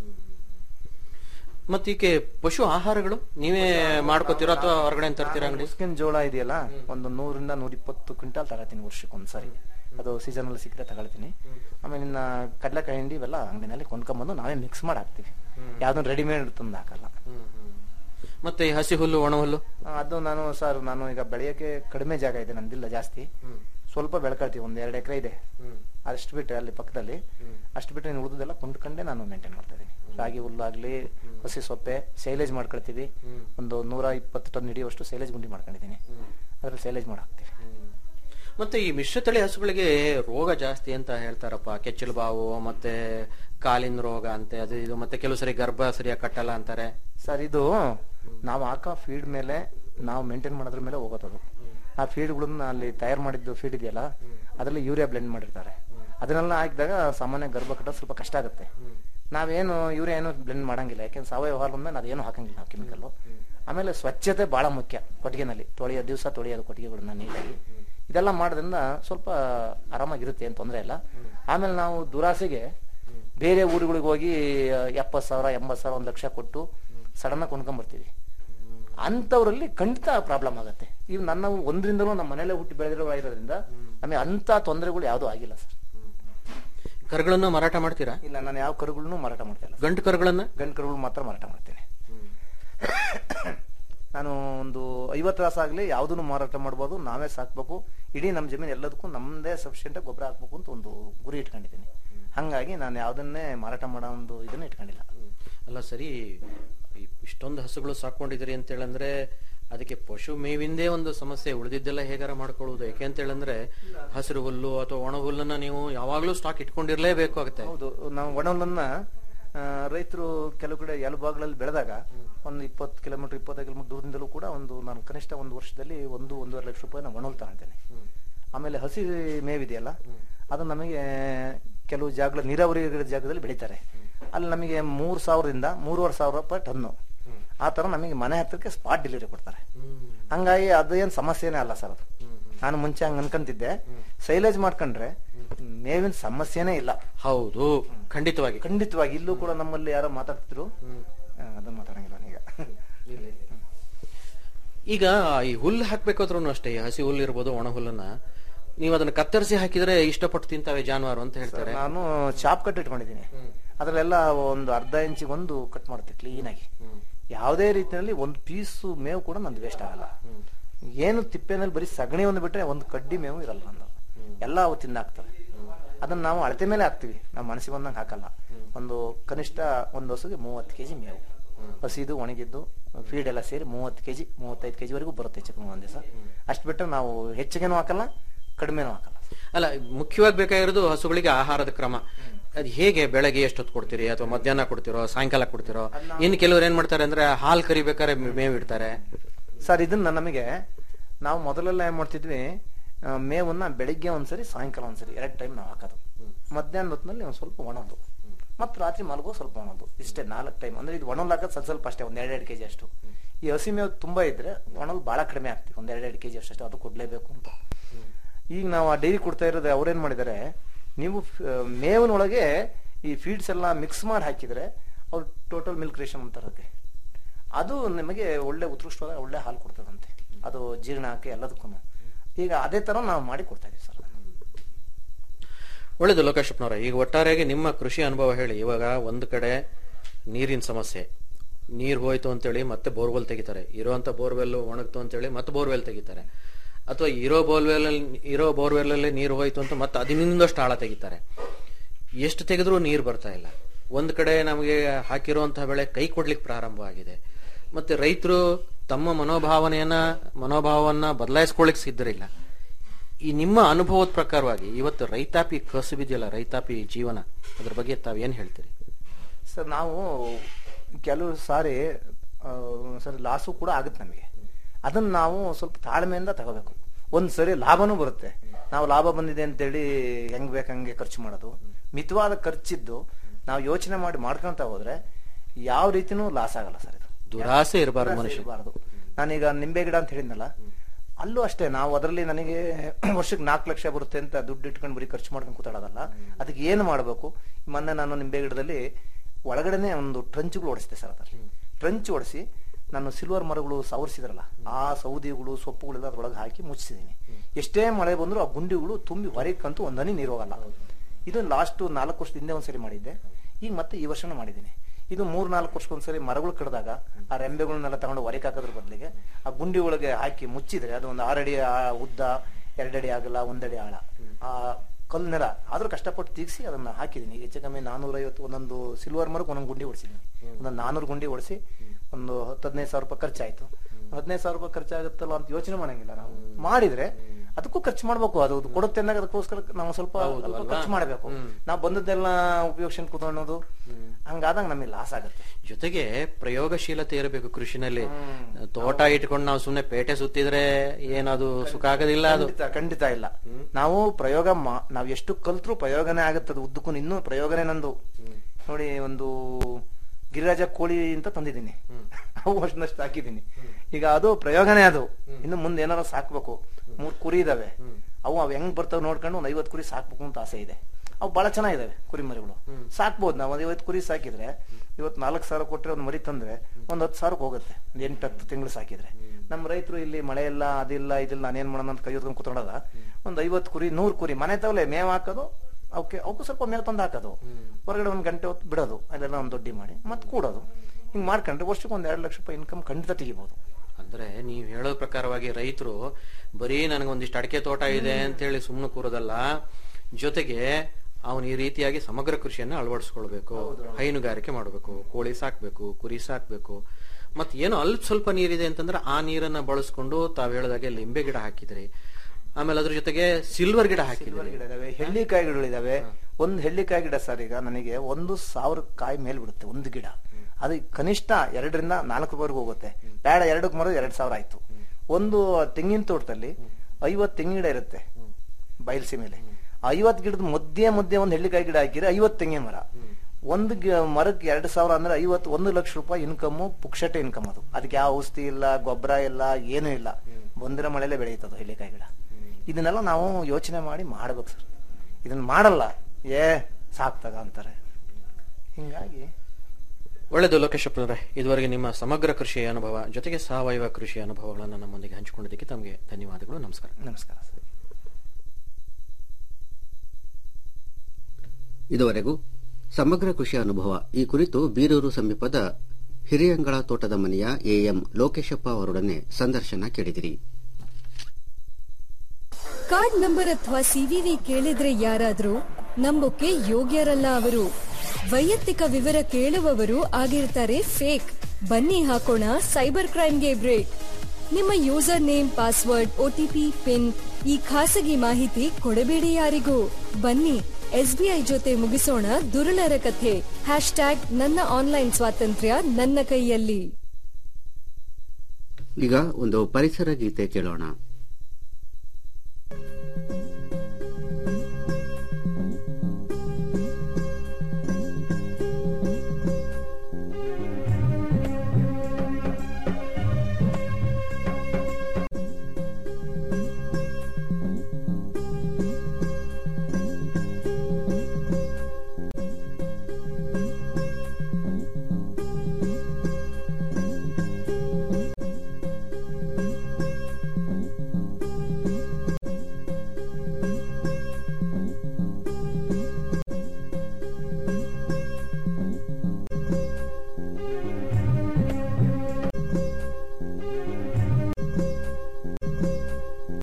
ಮತ್ತೀಕೆ ಪಶು ಆಹಾರಗಳು ನೀವೇ ಮಾಡ್ಕೋತೀರೋ ಅಥವಾ ಹೊರಗಡೆ ತರ್ತೀರಾ ಅಂಗಡಿ ಮುಸ್ಕಿನ ಜೋಳ ಇದೆಯಲ್ಲ ಒಂದು ನೂರಿಂದ ನೂರ ಇಪ್ಪತ್ತು ಕ್ವಿಂಟಾಲ್ ತಗೊಳ್ತೀನಿ ವರ್ಷಕ್ಕೆ ಒಂದ್ಸರಿ ಅದು ಸೀಸನ್ ಅಲ್ಲಿ ಸಿಕ್ಕರೆ ತಗೊಳ್ತೀನಿ ಆಮೇಲೆ ಇನ್ನ ಕಡಲೆಕಾಯಿ ಹಿಂಡಿ ಇವೆಲ್ಲ ಅಂಗಡಿನಲ್ಲಿ ಕೊಂಡ್ಕೊಂಬಂದು ನಾವೇ ಮಿಕ್ಸ್ ಮಾಡಿ ಹಾಕ್ತಿವಿ ಯಾವ್ದೊಂದು ರೆಡಿಮೇಡ್ ತಂದು ಹಾಕಲ್ಲ ಮತ್ತೆ ಈ ಹಸಿ ಹುಲ್ಲು ಒಣ ಹುಲ್ಲು ಆ, ಅದು ನಾನು ಸರ್ ನಾನು ಈಗ ಬೆಳೆಯಕ್ಕೆ ಕಡಿಮೆ ಜಾಗ ಇದೆ ನಂದಿಲ್ಲ ಜಾಸ್ತಿ ಸ್ವಲ್ಪ ಬೆಳ್ಕೊಳ್ತೀವಿ ಒಂದ್ ಎರಡು ಎಕರೆ ಇದೆ ಅಷ್ಟು ಬಿಟ್ಟರೆ ಅಲ್ಲಿ ಪಕ್ಕದಲ್ಲಿ ಅಷ್ಟು ಬಿಟ್ಟರೆ ಇನ್ನು ಉಳಿದೆಲ್ಲ ಕೊಂಡ್ಕೊಂಡೆ ನಾನು ಮೇಂಟೈನ್ ಮಾಡ್ತಾ ಇದ್ದೀನಿ ರಾಗಿ ಹುಲ್ಲಾಗ್ಲಿ ಹಸಿ ಸೊಪ್ಪೆ ಸೈಲೇಜ್ ಮಾಡ್ಕೊಳ್ತೀವಿ ಒಂದು ನೂರ ಇಪ್ಪತ್ತು ಟನ್ ಹಿಡಿಯುವಷ್ಟು ಸೈಲೇಜ್ ಗುಂಡಿ ಮಾಡ್ಕೊಂಡಿದ್ದೀನಿ ಅದ್ರಲ್ಲಿ ಸೈಲೇಜ್ ಮಾಡಿ ಹಾಕ್ತೀವಿ ಮತ್ತೆ ಈ ಮಿಶ್ರತಳಿ ಹಸುಗಳಿಗೆ ರೋಗ ಜಾಸ್ತಿ ಅಂತ ಹೇಳ್ತಾರಪ್ಪ ಕೆಚ್ಚಲು ಬಾವು ಮತ್ತೆ ಕಾಲಿನ ರೋಗ ಅಂತೆ ಅದು ಇದು ಮತ್ತೆ ಕೆಲವು ಸರಿ ಗರ್ಭ ಸರಿಯಾಗಿ ಕಟ್ಟಲ್ಲ ಅಂತಾರೆ ಸರ್ ಇದು ನಾವು ಹಾಕೋ ಫೀಡ್ ಮೇಲೆ ನಾವು ಮೇಂಟೈನ್ ಮಾಡೋದ್ರ ಮೇಲೆ ಹೋಗೋದು ಆ ಫೀಡ್ಗಳನ್ನ ಅಲ್ಲಿ ತಯಾರು ಮಾಡಿದ್ದು ಫೀಡ್ ಇದೆಯಲ್ಲ ಅದರಲ್ಲಿ ಯೂರಿಯಾ ಬ್ಲೆಂಡ್ ಮಾಡಿರ್ತಾರೆ ಅದನ್ನೆಲ್ಲ ಹಾಕಿದಾಗ ಸಾಮಾನ್ಯ ಗರ್ಭ ಕಟ್ಟೋದು ಸ್ವಲ್ಪ ಕಷ್ಟ ಆಗುತ್ತೆ ನಾವೇನು ಯೂರಿಯಾ ಏನು ಬ್ಲೆಂಡ್ ಮಾಡಂಗಿಲ್ಲ ಯಾಕೆಂದ್ರೆ ಸಾವಯವ ಹಾಲು ಮೇಲೆ ಅದೇನು ಹಾಕಂಗಿಲ್ಲ ನಾವು ಕೆಮಿಕಲ್ ಆಮೇಲೆ ಸ್ವಚ್ಛತೆ ಬಹಳ ಮುಖ್ಯ ಕೊಟ್ಟಿಗೆನಲ್ಲಿ ತೊಳೆಯೋ ದಿವಸ ತೊಳೆಯೋದು ಕೊಟ್ಟಿಗೆಗಳನ್ನ ನೀಟಾಗಿ ಇದೆಲ್ಲ ಮಾಡೋದ್ರಿಂದ ಸ್ವಲ್ಪ ಆರಾಮಾಗಿರುತ್ತೆ ಏನು ತೊಂದರೆ ಇಲ್ಲ ಆಮೇಲೆ ನಾವು ದುರಾಸೆಗೆ ಬೇರೆ ಊರುಗಳಿಗೆ ಹೋಗಿ ಎಪ್ಪತ್ತು ಸಾವಿರ ಎಂಬತ್ತು ಸಾವಿರ ಒಂದು ಲಕ್ಷ ಕೊಟ್ಟು ಸಡನ್ ಆಗಿ ಕೊಂಡ್ಕೊಂಡ್ಬರ್ತೀವಿ ಅಂಥವ್ರಲ್ಲಿ ಖಂಡಿತ ಪ್ರಾಬ್ಲಮ್ ಆಗುತ್ತೆ ಇವ್ ನನ್ನ ಒಂದರಿಂದಲೂ ನಮ್ಮ ಮನೇಲೆ ಹುಟ್ಟಿ ಬೆಳೆದಿರೋ ಇರೋದ್ರಿಂದ ನಮಗೆ ಅಂತ ತೊಂದರೆಗಳು ಯಾವುದೂ ಆಗಿಲ್ಲ ಸರ್ ಕರುಗಳನ್ನು ಮಾರಾಟ ಮಾಡ್ತೀರಾ ಇಲ್ಲ ನಾನು ಯಾವ ಕರುಗಳನ್ನು ಮಾರಾಟ ಮಾಡ್ತಿಲ್ಲ ಗಂಟು ಕರುಗಳನ್ನ ಗಂಡು ಕರುಗಳು ಮಾತ್ರ ಮಾರಾಟ ಮಾಡ್ತೇನೆ ನಾನು ಒಂದು ಐವತ್ತು ರಾಸ ಆಗ್ಲಿ ಯಾವ್ದನ್ನು ಮಾರಾಟ ಮಾಡ್ಬೋದು ನಾವೇ ಸಾಕ್ಬೇಕು ಇಡೀ ನಮ್ಮ ಜಮೀನು ಎಲ್ಲದಕ್ಕೂ ನಮ್ಮದೇ ಸಫಿಷಿಯಂಟ್ ಗೊಬ್ಬರ ಹಾಕ್ಬೇಕು ಅಂತ ಒಂದು ಗುರಿ ಇಟ್ಕೊಂಡಿದ್ದೀನಿ ಹಂಗಾಗಿ ನಾನು ಯಾವ್ದನ್ನೇ ಮಾರಾಟ ಮಾಡೋ ಒಂದು ಇದನ್ನ ಇಟ್ಕೊಂಡಿಲ್ಲ ಅಲ್ಲ ಸರಿ ಈ ಇಷ್ಟೊಂದು ಹಸುಗಳು ಸಾಕೊಂಡಿದ್ದೀರಿ ಅಂತ ಹೇಳಂದ್ರೆ ಅದಕ್ಕೆ ಪಶು ಮೇವಿಂದೇ ಒಂದು ಸಮಸ್ಯೆ ಉಳಿದಿದ್ದೆಲ್ಲ ಹೇಗಾರ ಮಾಡ್ಕೊಳ್ಳೋದು ಯಾಕೆ ಅಂತ ಹೇಳಂದ್ರೆ ಹಸಿರು ಹುಲ್ಲು ಅಥವಾ ಒಣ ಹುಲ್ಲನ್ನ ನೀವು ಯಾವಾಗ್ಲೂ ಸ್ಟಾಕ್ ಇಟ್ಕೊಂಡಿರ್ಲೇಬೇಕು ಆಗುತ್ತೆ ಹೌದು ನಾವು ಒಣಹುಲ್ಲನ್ನ ರೈತರು ಕೆಲವು ಕಡೆ ಎಲು ಭಾಗಗಳಲ್ಲಿ ಬೆಳೆದಾಗ ಒಂದು ಇಪ್ಪತ್ತು ಕಿಲೋಮೀಟರ್ ಇಪ್ಪತ್ತೈದು ಕಿಲೋಮೀಟರ್ ದೂರದಿಂದಲೂ ಕೂಡ ಒಂದು ನಾನು ಕನಿಷ್ಠ ಒಂದು ವರ್ಷದಲ್ಲಿ ಒಂದು ಒಂದೂವರೆ ಲಕ್ಷ ರೂಪಾಯಿ ನಾನು ಒಣಹುಲ್ ತಗೊಳ್ತೇನೆ ಆಮೇಲೆ ಹಸಿ ಮೇವಿದೆಯಲ್ಲ ಅದು ನಮಗೆ ಕೆಲವು ಜಾಗಗಳ ನೀರಾವರಿ ಜಾಗದಲ್ಲಿ ಬೆಳೀತಾರೆ ಅಲ್ಲಿ ನಮಗೆ ಮೂರು ಸಾವಿರದಿಂದ ಮೂರುವರೆ ಸಾವಿರ ರೂಪಾಯಿ ಟನ್ನು ಆ ತರ ನಮಗೆ ಮನೆ ಹತ್ರಕ್ಕೆ ಸ್ಪಾಟ್ ಡೆಲಿವರಿ ಕೊಡ್ತಾರೆ ಹಂಗಾಗಿ ಅದೇನು ಸಮಸ್ಯೆನೇ ಅಲ್ಲ ಸರ್ ಅದು ನಾನು ಮುಂಚೆ ಹಂಗ ಅನ್ಕೊಂತಿದ್ದೆ ಸೈಲೇಜ್ ಮಾಡ್ಕೊಂಡ್ರೆ ಮೇವಿನ ಸಮಸ್ಯೆನೇ ಇಲ್ಲ ಹೌದು ಖಂಡಿತವಾಗಿ ಖಂಡಿತವಾಗಿ ಇಲ್ಲೂ ಕೂಡ ನಮ್ಮಲ್ಲಿ ಯಾರೋ ಮಾತಾಡ್ತಿದ್ರು ಆ, ಅದನ್ನ ಮಾತಾಡಂಗಿಲ್ಲ ಈಗ ಈಗ ಈ ಹುಲ್ಲು ಹಾಕ್ಬೇಕಾದ್ರೂ ಅಷ್ಟೇ ಈ ಹಸಿ ಹುಲ್ಲು ಇರ್ಬೋದು ಒಣ ಹುಲ್ಲನ್ನ ನೀವು ಅದನ್ನ ಕತ್ತರಿಸಿ ಹಾಕಿದ್ರೆ ಇಷ್ಟಪಟ್ಟು ತಿಂತಾವೆ ಜಾನುವಾರು ಅಂತ ಹೇಳ್ತಾರೆ ನಾನು ಚಾಪ್ ಕಟ್ ಇಟ್ಕೊಂಡಿದ್ದೀನಿ ಅದ್ರಲ್ಲೆಲ್ಲ ಒಂದು ಅರ್ಧ ಇಂಚಿಗೆ ಒಂದು ಕಟ್ ಮಾಡುತ್ತೆ ಕ್ಲೀನ್ ಆಗಿ ಯಾವುದೇ ರೀತಿಯಲ್ಲಿ ಒಂದು ಪೀಸು ಮೇವು ಕೂಡ ನಂದು ವೇಸ್ಟ್ ಆಗಲ್ಲ ಏನು ತಿಪ್ಪೆನಲ್ಲಿ ಬರೀ ಸಗಣಿ ಒಂದು ಬಿಟ್ರೆ ಒಂದು ಕಡ್ಡಿ ಮೇವು ಇರಲ್ಲ ನಂದು ಎಲ್ಲ ಅವು ತಿಂದಾಕ್ತವೆ ಅದನ್ನ ನಾವು ಅಳತೆ ಮೇಲೆ ಹಾಕ್ತಿವಿ ನಾವು ಮನಸ್ಸಿಗೆ ಬಂದಂಗೆ ಹಾಕಲ್ಲ ಒಂದು ಕನಿಷ್ಠ ಒಂದು ಹಸುಗೆ ಮೂವತ್ತು ಕೆಜಿ ಮೇವು ಹಸಿದು ಒಣಗಿದ್ದು ಫೀಡ್ ಎಲ್ಲ ಸೇರಿ ಮೂವತ್ತು ಕೆಜಿ ಮೂವತ್ತೈದು ಕೆಜಿ ವರೆಗೂ ಬರುತ್ತೆ ಹೆಚ್ಚು ಕಮ್ಮಿ ಒಂದ್ ದಿವಸ ಅಷ್ಟು ಬಿಟ್ಟರೆ ನಾವು ಹೆಚ್ಚಿಗೆನೂ ಹಾಕಲ್ಲ ಕಡಿಮೆನೂ ಹಾಕಲ್ಲ ಅಲ್ಲ ಮುಖ್ಯವಾಗಿ ಬೇಕಾಗಿರೋದು ಹಸುಗಳಿಗೆ ಆಹಾರದ ಕ್ರಮ ಅದು ಹೇಗೆ ಬೆಳಗ್ಗೆ ಎಷ್ಟೊತ್ತು ಕೊಡ್ತೀರಿ ಅಥವಾ ಮಧ್ಯಾಹ್ನ ಕೊಡ್ತಿರೋ ಸಾಯಂಕಾಲ ಕೊಡ್ತಿರೋ ಇನ್ನು ಕೆಲವ್ರು ಏನ್ ಮಾಡ್ತಾರೆ ಅಂದ್ರೆ ಹಾಲು ಕರಿಬೇಕಾದ್ರೆ ಮೇವ್ ಇಡ್ತಾರೆ ಸರ್ ಇದನ್ನ ನಮಗೆ ನಾವು ಮೊದಲೆಲ್ಲ ಏನ್ ಮಾಡ್ತಿದ್ವಿ ಆ, ಮೇವನ್ನ ಬೆಳಿಗ್ಗೆ ಒಂದ್ಸರಿ ಸಾಯಂಕಾಲ ಒಂದ್ಸರಿ ಎರಡು ಟೈಮ್ ನಾವು ಹಾಕೋದು ಮಧ್ಯಾಹ್ನದ ಹೊತ್ತಿನಲ್ಲಿ ಒಂದ್ ಸ್ವಲ್ಪ ಒಣದು ಮತ್ತೆ ರಾತ್ರಿ ಮಲಗೋ ಸ್ವಲ್ಪ ಒಣದು ಇಷ್ಟೇ ನಾಲ್ಕು ಟೈಮ್ ಅಂದ್ರೆ ಇದು ಒಣಲ್ ಹಾಕೋದು ಸ್ವಲ್ಪ ಸ್ವಲ್ಪ ಅಷ್ಟೇ ಒಂದ್ ಎರಡೆರಡು ಕೆಜಿ ಅಷ್ಟು ಈ ಹಸಿ ಮೇವು ತುಂಬಾ ಇದ್ರೆ ಒಣಲ್ ಬಹಳ ಕಡಿಮೆ ಆಗ್ತೀವಿ ಒಂದ್ ಎರಡೆರಡು ಕೆಜಿ ಅಷ್ಟು ಅದು ಕೊಡ್ಲೇಬೇಕು ಅಂತ ಈಗ ನಾವು ಆ ಡೈರಿ ಕೊಡ್ತಾ ಇರೋದು ಅವ್ರೇನ್ ಮಾಡಿದ್ದಾರೆ ನೀವು ಫ- ಮೇವಿನೊಳಗೆ ಈ ಫೀಡ್ಸ್ ಎಲ್ಲ ಮಿಕ್ಸ್ ಮಾಡಿ ಹಾಕಿದ್ರೆ ಅವ್ರು ಟೋಟಲ್ ಮಿಲ್ಕ್ ರೇಷನ್ ಅಂತಾರೆ ಅದಕ್ಕೆ ಅದು ನಿಮಗೆ ಒಳ್ಳೆ ಉತ್ಕೃಷ್ಟವಾದ ಒಳ್ಳೆ ಹಾಲು ಕೊಡ್ತದಂತೆ ಅದು ಜೀರ್ಣಕ್ಕೆ ಎಲ್ಲದಕ್ಕೂ ಈಗ ಅದೇ ತರ ನಾವು ಮಾಡಿ ಕೊಡ್ತಾ ಇದೀವಿ ಸರ್ ಒಳ್ಳೇದು ಲೋಕೇಶಪ್ಪನವ್ರ ಈಗ ಒಟ್ಟಾರೆಯಾಗಿ ನಿಮ್ಮ ಕೃಷಿ ಅನುಭವ ಹೇಳಿ ಇವಾಗ ಒಂದು ಕಡೆ ನೀರಿನ ಸಮಸ್ಯೆ ನೀರ್ ಹೋಯ್ತು ಅಂತೇಳಿ ಮತ್ತೆ ಬೋರ್ವೆಲ್ ತೆಗಿತಾರೆ ಇರೋಂತ ಬೋರ್ವೆಲ್ ಒಣಗ್ತು ಅಂತೇಳಿ ಮತ್ತೆ ಬೋರ್ವೆಲ್ ತೆಗಿತಾರೆ ಅಥವಾ ಇರೋ ಬೋರ್ವೆಲ್ ಇರೋ ಬೋರ್ವೆಲ್ ಅಲ್ಲಿ ನೀರು ಹೋಯ್ತು ಅಂತ ಮತ್ತೆ ಅದರಿಂದಷ್ಟು ಆಳ ತೆಗಿತಾರೆ ಎಷ್ಟು ತೆಗೆದ್ರೂ ನೀರು ಬರ್ತಾ ಇಲ್ಲ ಒಂದ್ ಕಡೆ ನಮಗೆ ಹಾಕಿರುವಂತಹ ಬೆಳೆ ಕೈ ಕೊಡ್ಲಿಕ್ಕೆ ಪ್ರಾರಂಭ ಆಗಿದೆ ಮತ್ತೆ ರೈತರು ತಮ್ಮ ಮನೋಭಾವನೆಯನ್ನ ಮನೋಭಾವವನ್ನ ಬದಲಾಯಿಸ್ಕೊಳ್ಳಿಕ್ ಸಿದ್ಧರಿಲ್ಲ ಈ ನಿಮ್ಮ ಅನುಭವದ ಪ್ರಕಾರವಾಗಿ ಇವತ್ತು ರೈತಾಪಿ ಕಸುಬಿದೆಯಲ್ಲ ರೈತಾಪಿ ಜೀವನ ಅದ್ರ ಬಗ್ಗೆ ತಾವೇನ್ ಹೇಳ್ತೀರಿ ಸರ್ ನಾವು ಕೆಲವು ಸಾರಿ ಆ, ಸರಿ ಲಾಸು ಕೂಡ ಆಗುತ್ತೆ ನಮಗೆ ಅದನ್ನ ನಾವು ಸ್ವಲ್ಪ ತಾಳ್ಮೆಯಿಂದ ತಗೋಬೇಕು ಒಂದ್ ಸರಿ ಲಾಭನೂ ಬರುತ್ತೆ ನಾವು ಲಾಭ ಬಂದಿದೆ ಅಂತೇಳಿ ಹೆಂಗ್ ಬೇಕಂಗೆ ಖರ್ಚು ಮಾಡೋದು ಮಿತವಾದ ಖರ್ಚಿದ್ದು ನಾವು ಯೋಚನೆ ಮಾಡಿ ಮಾಡ್ಕೊಂತ ಹೋದ್ರೆ ಯಾವ ರೀತಿನೂ ಲಾಸ್ ಆಗಲ್ಲ ಸರ್ ಇದು ದುರಾಸೆ ಇರಬಾರ್ದು ದುರಾಸೆ ಮನುಷ್ಯ ಇರ್ಬಾರ್ದು ನಾನೀಗ ನಿಂಬೆ ಗಿಡ ಅಂತ ಹೇಳಿದ್ನಲ್ಲ ಅಲ್ಲೂ ಅಷ್ಟೇ ನಾವು ಅದರಲ್ಲಿ ನನಗೆ ವರ್ಷಕ್ಕೆ ನಾಲ್ಕು ಲಕ್ಷ ಬರುತ್ತೆ ಅಂತ ದುಡ್ಡು ಇಟ್ಕೊಂಡು ಬರೀ ಖರ್ಚು ಮಾಡ್ಕೊಂಡು ಕೂತಾಡೋದಲ್ಲ ಅದಕ್ಕೆ ಏನು ಮಾಡಬೇಕು ಮೊನ್ನೆ ನಾನು ನಿಂಬೆ ಗಿಡದಲ್ಲಿ ಒಳಗಡೆನೆ ಒಂದು ಟ್ರಂಚ್ಗಳು ಓಡಿಸಿದೆ ಸರ್ ಅದರಲ್ಲಿ ಟ್ರಂಚ್ ಓಡಿಸಿ ನಾನು ಸಿಲ್ವರ್ ಮರಗಳು ಸವರಿಸಿದ್ರಲ್ಲ ಆ ಸೌದಿಗಳು ಸೊಪ್ಪುಗಳೆಲ್ಲ ಅದ್ರೊಳಗೆ ಹಾಕಿ ಮುಚ್ಚಿಸಿದ್ದೀನಿ ಎಷ್ಟೇ ಮಳೆ ಬಂದರೂ ಆ ಗುಂಡಿಗಳು ತುಂಬಿ ಹೊರಕ್ಕಂತೂ ಒಂದು ಹನಿ ನೀರು ಹೋಗಲ್ಲ ಇದು ಲಾಸ್ಟ್ ನಾಲ್ಕು ವರ್ಷದ ಹಿಂದೆ ಒಂದ್ಸರಿ ಮಾಡಿದ್ದೆ ಈಗ ಮತ್ತೆ ಈ ವರ್ಷನೂ ಮಾಡಿದ್ದೀನಿ ಇದು ಮೂರ್ ನಾಲ್ಕು ವರ್ಷಕ್ಕೊಂದ್ಸರಿ ಮರಗಳು ಕಡ್ದಾಗ ಆ ರೆಂಬೆಗಳನ್ನೆಲ್ಲ ತಗೊಂಡು ಹೊರಗೆ ಹಾಕೋದ್ರ ಬದಲಿಗೆ ಆ ಗುಂಡಿ ಒಳಗೆ ಹಾಕಿ ಮುಚ್ಚಿದ್ರೆ ಅದು ಒಂದು ಆರಡಿ ಆ ಉದ್ದ ಎರಡಡಿ ಆಗಲ್ಲ ಒಂದಡಿ ಆಳ ಆ ಕಲ್ಲು ನೆಲ ಆದ್ರೂ ಕಷ್ಟಪಟ್ಟು ತೀಗಿಸಿ ಅದನ್ನ ಹಾಕಿದ್ದೀನಿ ಹೆಚ್ಚು ಕಮ್ಮಿ ನಾನೂರೈವತ್ತು ಒಂದೊಂದು ಸಿಲ್ವರ್ ಮರಕ್ಕೆ ಒಂದೊಂದು ಗುಂಡಿ ಹೊಡಿಸಿದ್ದೀನಿ ಒಂದೊಂದು ನಾನೂರು ಗುಂಡಿ ಹೊಡಿಸಿ ಒಂದು ಹತ್ತು ಹದಿನೈದು ಸಾವಿರ ರೂಪಾಯಿ ಖರ್ಚಾಯ್ತು ಹದಿನೈದು ಸಾವಿರ ರೂಪಾಯಿ ಖರ್ಚಾಗುತ್ತಲ್ಲ ಅಂತ ಯೋಚನೆ ಮಾಡಂಗಿಲ್ಲ ನಾವು ಮಾಡಿದ್ರೆ ಅದಕ್ಕೂ ಖರ್ಚು ಮಾಡ್ಬೇಕು ಅದು ಅದು ಕೊಡುತ್ತೆ ಅಂದಾಗ ಅದಕ್ಕೋಸ್ಕರ ನಾವು ಸ್ವಲ್ಪ ಸ್ವಲ್ಪ ಖರ್ಚು ಮಾಡಬೇಕು ನಾವು ಬಂದದ್ದೆಲ್ಲ ಉಪಯೋಗಿಸ್ಕೊಂಡು ಕೂತ್ಕೊಳ್ಳೋದು ಹಂಗಾದಾಗ ನಮಗೆ ಲಾಸ್ ಆಗುತ್ತೆ ಜೊತೆಗೆ ಪ್ರಯೋಗಶೀಲತೆ ಇರಬೇಕು ಕೃಷಿನಲ್ಲಿ ತೋಟ ಇಟ್ಕೊಂಡು ನಾವು ಸುಮ್ನೆ ಪೇಟೆ ಸುತ್ತಿದ್ರೆ ಏನದು ಸುಖ ಆಗೋದಿಲ್ಲ ಅದು ಖಂಡಿತ ಖಂಡಿತ ಇಲ್ಲ ನಾವು ಪ್ರಯೋಗ ಮಾ- ನಾವ್ ಎಷ್ಟು ಕಲ್ತ್ರು ಪ್ರಯೋಗನೇ ಆಗುತ್ತದೆ ಉದ್ದಕ್ಕೂ ಇನ್ನೂ ಪ್ರಯೋಗನೇ ನಂದು ನೋಡಿ ಒಂದು ಗಿರಿರಾಜ ಕೋಳಿ ಅಂತ ತಂದಿದ್ದೀನಿ ಅವು ಅಷ್ಟನಷ್ಟು ಹಾಕಿದ್ದೀನಿ ಈಗ ಅದು ಪ್ರಯೋಗನೇ ಅದು ಇನ್ನು ಮುಂದೆ ಏನಾರ ಸಾಕ್ಬೇಕು ಮೂರ್ ಕುರಿ ಇದಾವೆ ಅವು ಅವ್ ಹೆಂಗ್ ಬರ್ತಾವ ನೋಡ್ಕೊಂಡು ಒಂದ್ ಐವತ್ ಕುರಿ ಸಾಕ್ಬೇಕು ಅಂತ ಆಸೆ ಇದೆ ಅವು ಬಹಳ ಚೆನ್ನಾಗಿದಾವೆ ಕುರಿ ಮರಿಗಳು ಸಾಕ್ಬೋದು ನಾವು ಒಂದ್ ಐವತ್ತು ಕುರಿ ಸಾಕಿದ್ರೆ ಇವತ್ತು ನಾಲ್ಕು ಸಾವಿರ ಕೊಟ್ರೆ ಒಂದ್ ಮರಿ ತಂದ್ರೆ ಒಂದ್ ಹತ್ತು ಸಾವಿರಕ್ಕೆ ಹೋಗುತ್ತೆ ಒಂದ್ ಎಂಟು ಹತ್ತು ತಿಂಗಳು ಸಾಕಿದ್ರೆ ನಮ್ಮ ರೈತರು ಇಲ್ಲಿ ಮಳೆ ಇಲ್ಲ ಅದಿಲ್ಲ ಇದಿಲ್ಲ ನಾನೇನ್ ಮಾಡೋಣ ಅಂತ ಕೈ ಹೊತ್ಕೊಂಡು ಕುತ್ಕೊಳ್ಳೋದ ಒಂದ್ ಐವತ್ತು ಕುರಿ ನೂರ್ ಕುರಿ ಮನೆ ತವಲೆ ಮೇವ್ ಹಾಕೋದು ಅವಕ್ಕೆ ಅವಕ್ಕೂ ಸ್ವಲ್ಪ ಮೇವ್ ತಂದು ಹಾಕೋದು ಹೊರಗಡೆ ಒಂದ್ ಗಂಟೆ ಹೊತ್ತು ಬಿಡೋದು ಅಲ್ಲೆಲ್ಲ ಒಂದು ದೊಡ್ಡಿ ಮಾಡಿ ಮತ್ತೆ ಕೂಡೋದು ಹಿಂಗ್ ಮಾಡ್ಕೊಂಡ್ರೆ ವರ್ಷಕ್ಕೆ ಒಂದ್ ಎರಡು ಲಕ್ಷ ರೂಪಾಯಿ ಇನ್ಕಮ್ ಖಂಡಿತ ತೆಗಿಬಹುದು ಅಂದ್ರೆ ನೀವು ಹೇಳೋ ಪ್ರಕಾರವಾಗಿ ರೈತರು ಬರೀ ನನಗೊಂದಿಷ್ಟು ಅಡಿಕೆ ತೋಟ ಇದೆ ಅಂತೇಳಿ ಸುಮ್ಮನೆ ಕೂರೋದಲ್ಲ ಜೊತೆಗೆ ಅವನು ಈ ರೀತಿಯಾಗಿ ಸಮಗ್ರ ಕೃಷಿಯನ್ನ ಅಳವಡಿಸ್ಕೊಳ್ಬೇಕು ಹೈನುಗಾರಿಕೆ ಮಾಡಬೇಕು ಕೋಳಿ ಸಾಕ್ಬೇಕು ಕುರಿ ಸಾಕ್ಬೇಕು ಮತ್ ಏನೋ ಅಲ್ಪ ಸ್ವಲ್ಪ ನೀರಿದೆ ಅಂತಂದ್ರೆ ಆ ನೀರನ್ನ ಬಳಸ್ಕೊಂಡು ತಾವ್ ಹೇಳಿದಾಗೆ ಲಿಂಬೆ ಗಿಡ ಹಾಕಿದ್ರಿ ಆಮೇಲೆ ಅದ್ರ ಜೊತೆಗೆ ಸಿಲ್ವರ್ ಗಿಡ ಹಾಕಿದ್ರಿ ಗಿಡ ಇದಾವೆ ಹೆಳ್ಳಿಕಾಯಿ ಗಿಡಗಳಿದಾವೆ ಒಂದು ಹೆಳ್ಳಿಕಾಯಿ ಗಿಡ ಸರ್ ಈಗ ನನಗೆ ಒಂದು ಸಾವಿರ ಕಾಯಿ ಮೇಲ್ ಬಿಡುತ್ತೆ ಒಂದು ಗಿಡ ಅದು ಕನಿಷ್ಠ ಎರಡರಿಂದ ನಾಲ್ಕುವರೆಗೂ ಹೋಗುತ್ತೆ ಬೇಡ ಎರಡಕ್ಕೆ ಮರ ಎರಡ್ ಸಾವಿರ ಆಯ್ತು ಒಂದು ತೆಂಗಿನ ತೋಟದಲ್ಲಿ ಐವತ್ತು ತೆಂಗಿನ ಗಿಡ ಇರುತ್ತೆ ಬಯಲ್ಸಿ ಮೇಲೆ ಐವತ್ತು ಗಿಡದ ಮಧ್ಯೆ ಮಧ್ಯೆ ಒಂದು ಹೆಳ್ಳಿಕಾಯಿ ಗಿಡ ಹಾಕಿದ್ರೆ ಐವತ್ತು ತೆಂಗಿನ ಮರ ಒಂದು ಗಿ- ಮರಕ್ಕೆ ಎರಡು ಸಾವಿರ ಅಂದ್ರೆ ಐವತ್ತು ಒಂದು ಲಕ್ಷ ರೂಪಾಯಿ ಇನ್ಕಮ್ ಪುಕ್ಷಟೆ ಇನ್ಕಮ್ ಅದು ಅದಕ್ಕೆ ಯಾವ ಔಷಧಿ ಇಲ್ಲ ಗೊಬ್ಬರ ಇಲ್ಲ ಏನೂ ಇಲ್ಲ ಬಂದಿರೋ ಮಳೆಯಲ್ಲೇ ಬೆಳೆಯುತ್ತದು ಹೆಳ್ಳಿಕಾಯಿ ಗಿಡ ಇದನ್ನೆಲ್ಲ ನಾವು ಯೋಚನೆ ಮಾಡಿ ಮಾಡ್ಬೇಕು ಸರ್ ಇದನ್ನ ಮಾಡಲ್ಲ ಏ ಸಾಕ್ತಗ ಅಂತಾರೆ ಹಿಂಗಾಗಿ ಒಳ್ಳೆಯದು ಲೋಕೇಶಪ್ಪನವರೇ ಇದುವರೆಗೆ ನಿಮ್ಮ ಸಮಗ್ರ ಕೃಷಿ ಅನುಭವ ಜೊತೆಗೆ ಸಾವಯವ ಕೃಷಿ ಅನುಭವಗಳನ್ನು ನಮ್ಮೊಂದಿಗೆ ಹಂಚಿಕೊಂಡಿದ್ದಕ್ಕೆ ತಮಗೆ ಧನ್ಯವಾದಗಳು ನಮಸ್ಕಾರ ನಮಸ್ಕಾರ ಸರ್ ಇದುವರೆಗೂ ಸಮಗ್ರ ಕೃಷಿ ಅನುಭವ ಈ ಕುರಿತು ಬೀರೂರು ಸಮೀಪದ ಹಿರಿಯಂಗಳ ತೋಟದ ಮನೆಯ ಎಎಂ ಲೋಕೇಶಪ್ಪ ಅವರೊಡನೆ ಸಂದರ್ಶನ ಕೇಳಿದಿರಿ ಕಾರ್ಡ್ ನಂಬರ್ ಅಥವಾ ಸಿವಿವಿ ಕೇಳಿದ್ರೆ ಯಾರಾದ್ರೂ ನಂಬೋಕೆ ಯೋಗ್ಯರಲ್ಲ ಅವರು ವೈಯಕ್ತಿಕ ವಿವರ ಕೇಳುವವರು ಆಗಿರ್ತಾರೆ ಫೇಕ್ ಬನ್ನಿ ಹಾಕೋಣ ಸೈಬರ್ ಕ್ರೈಮ್ಗೆ ಬ್ರೇಕ್ ನಿಮ್ಮ username password OTP PIN ಈ ಖಾಸಗಿ ಮಾಹಿತಿ ಕೊಡಬೇಡಿ ಯಾರಿಗೂ ಬನ್ನಿ ಎಸ್ಬಿಐ ಜೊತೆ ಮುಗಿಸೋಣ ದುರುಳರ ಕಥೆ ಹ್ಯಾಶ್ ಟ್ಯಾಗ್ ನನ್ನ ಆನ್ಲೈನ್ ಸ್ವಾತಂತ್ರ್ಯ ನನ್ನ ಕೈಯಲ್ಲಿ ಈಗ ಒಂದು ಪರಿಸರ ಗೀತೆ ಕೇಳೋಣ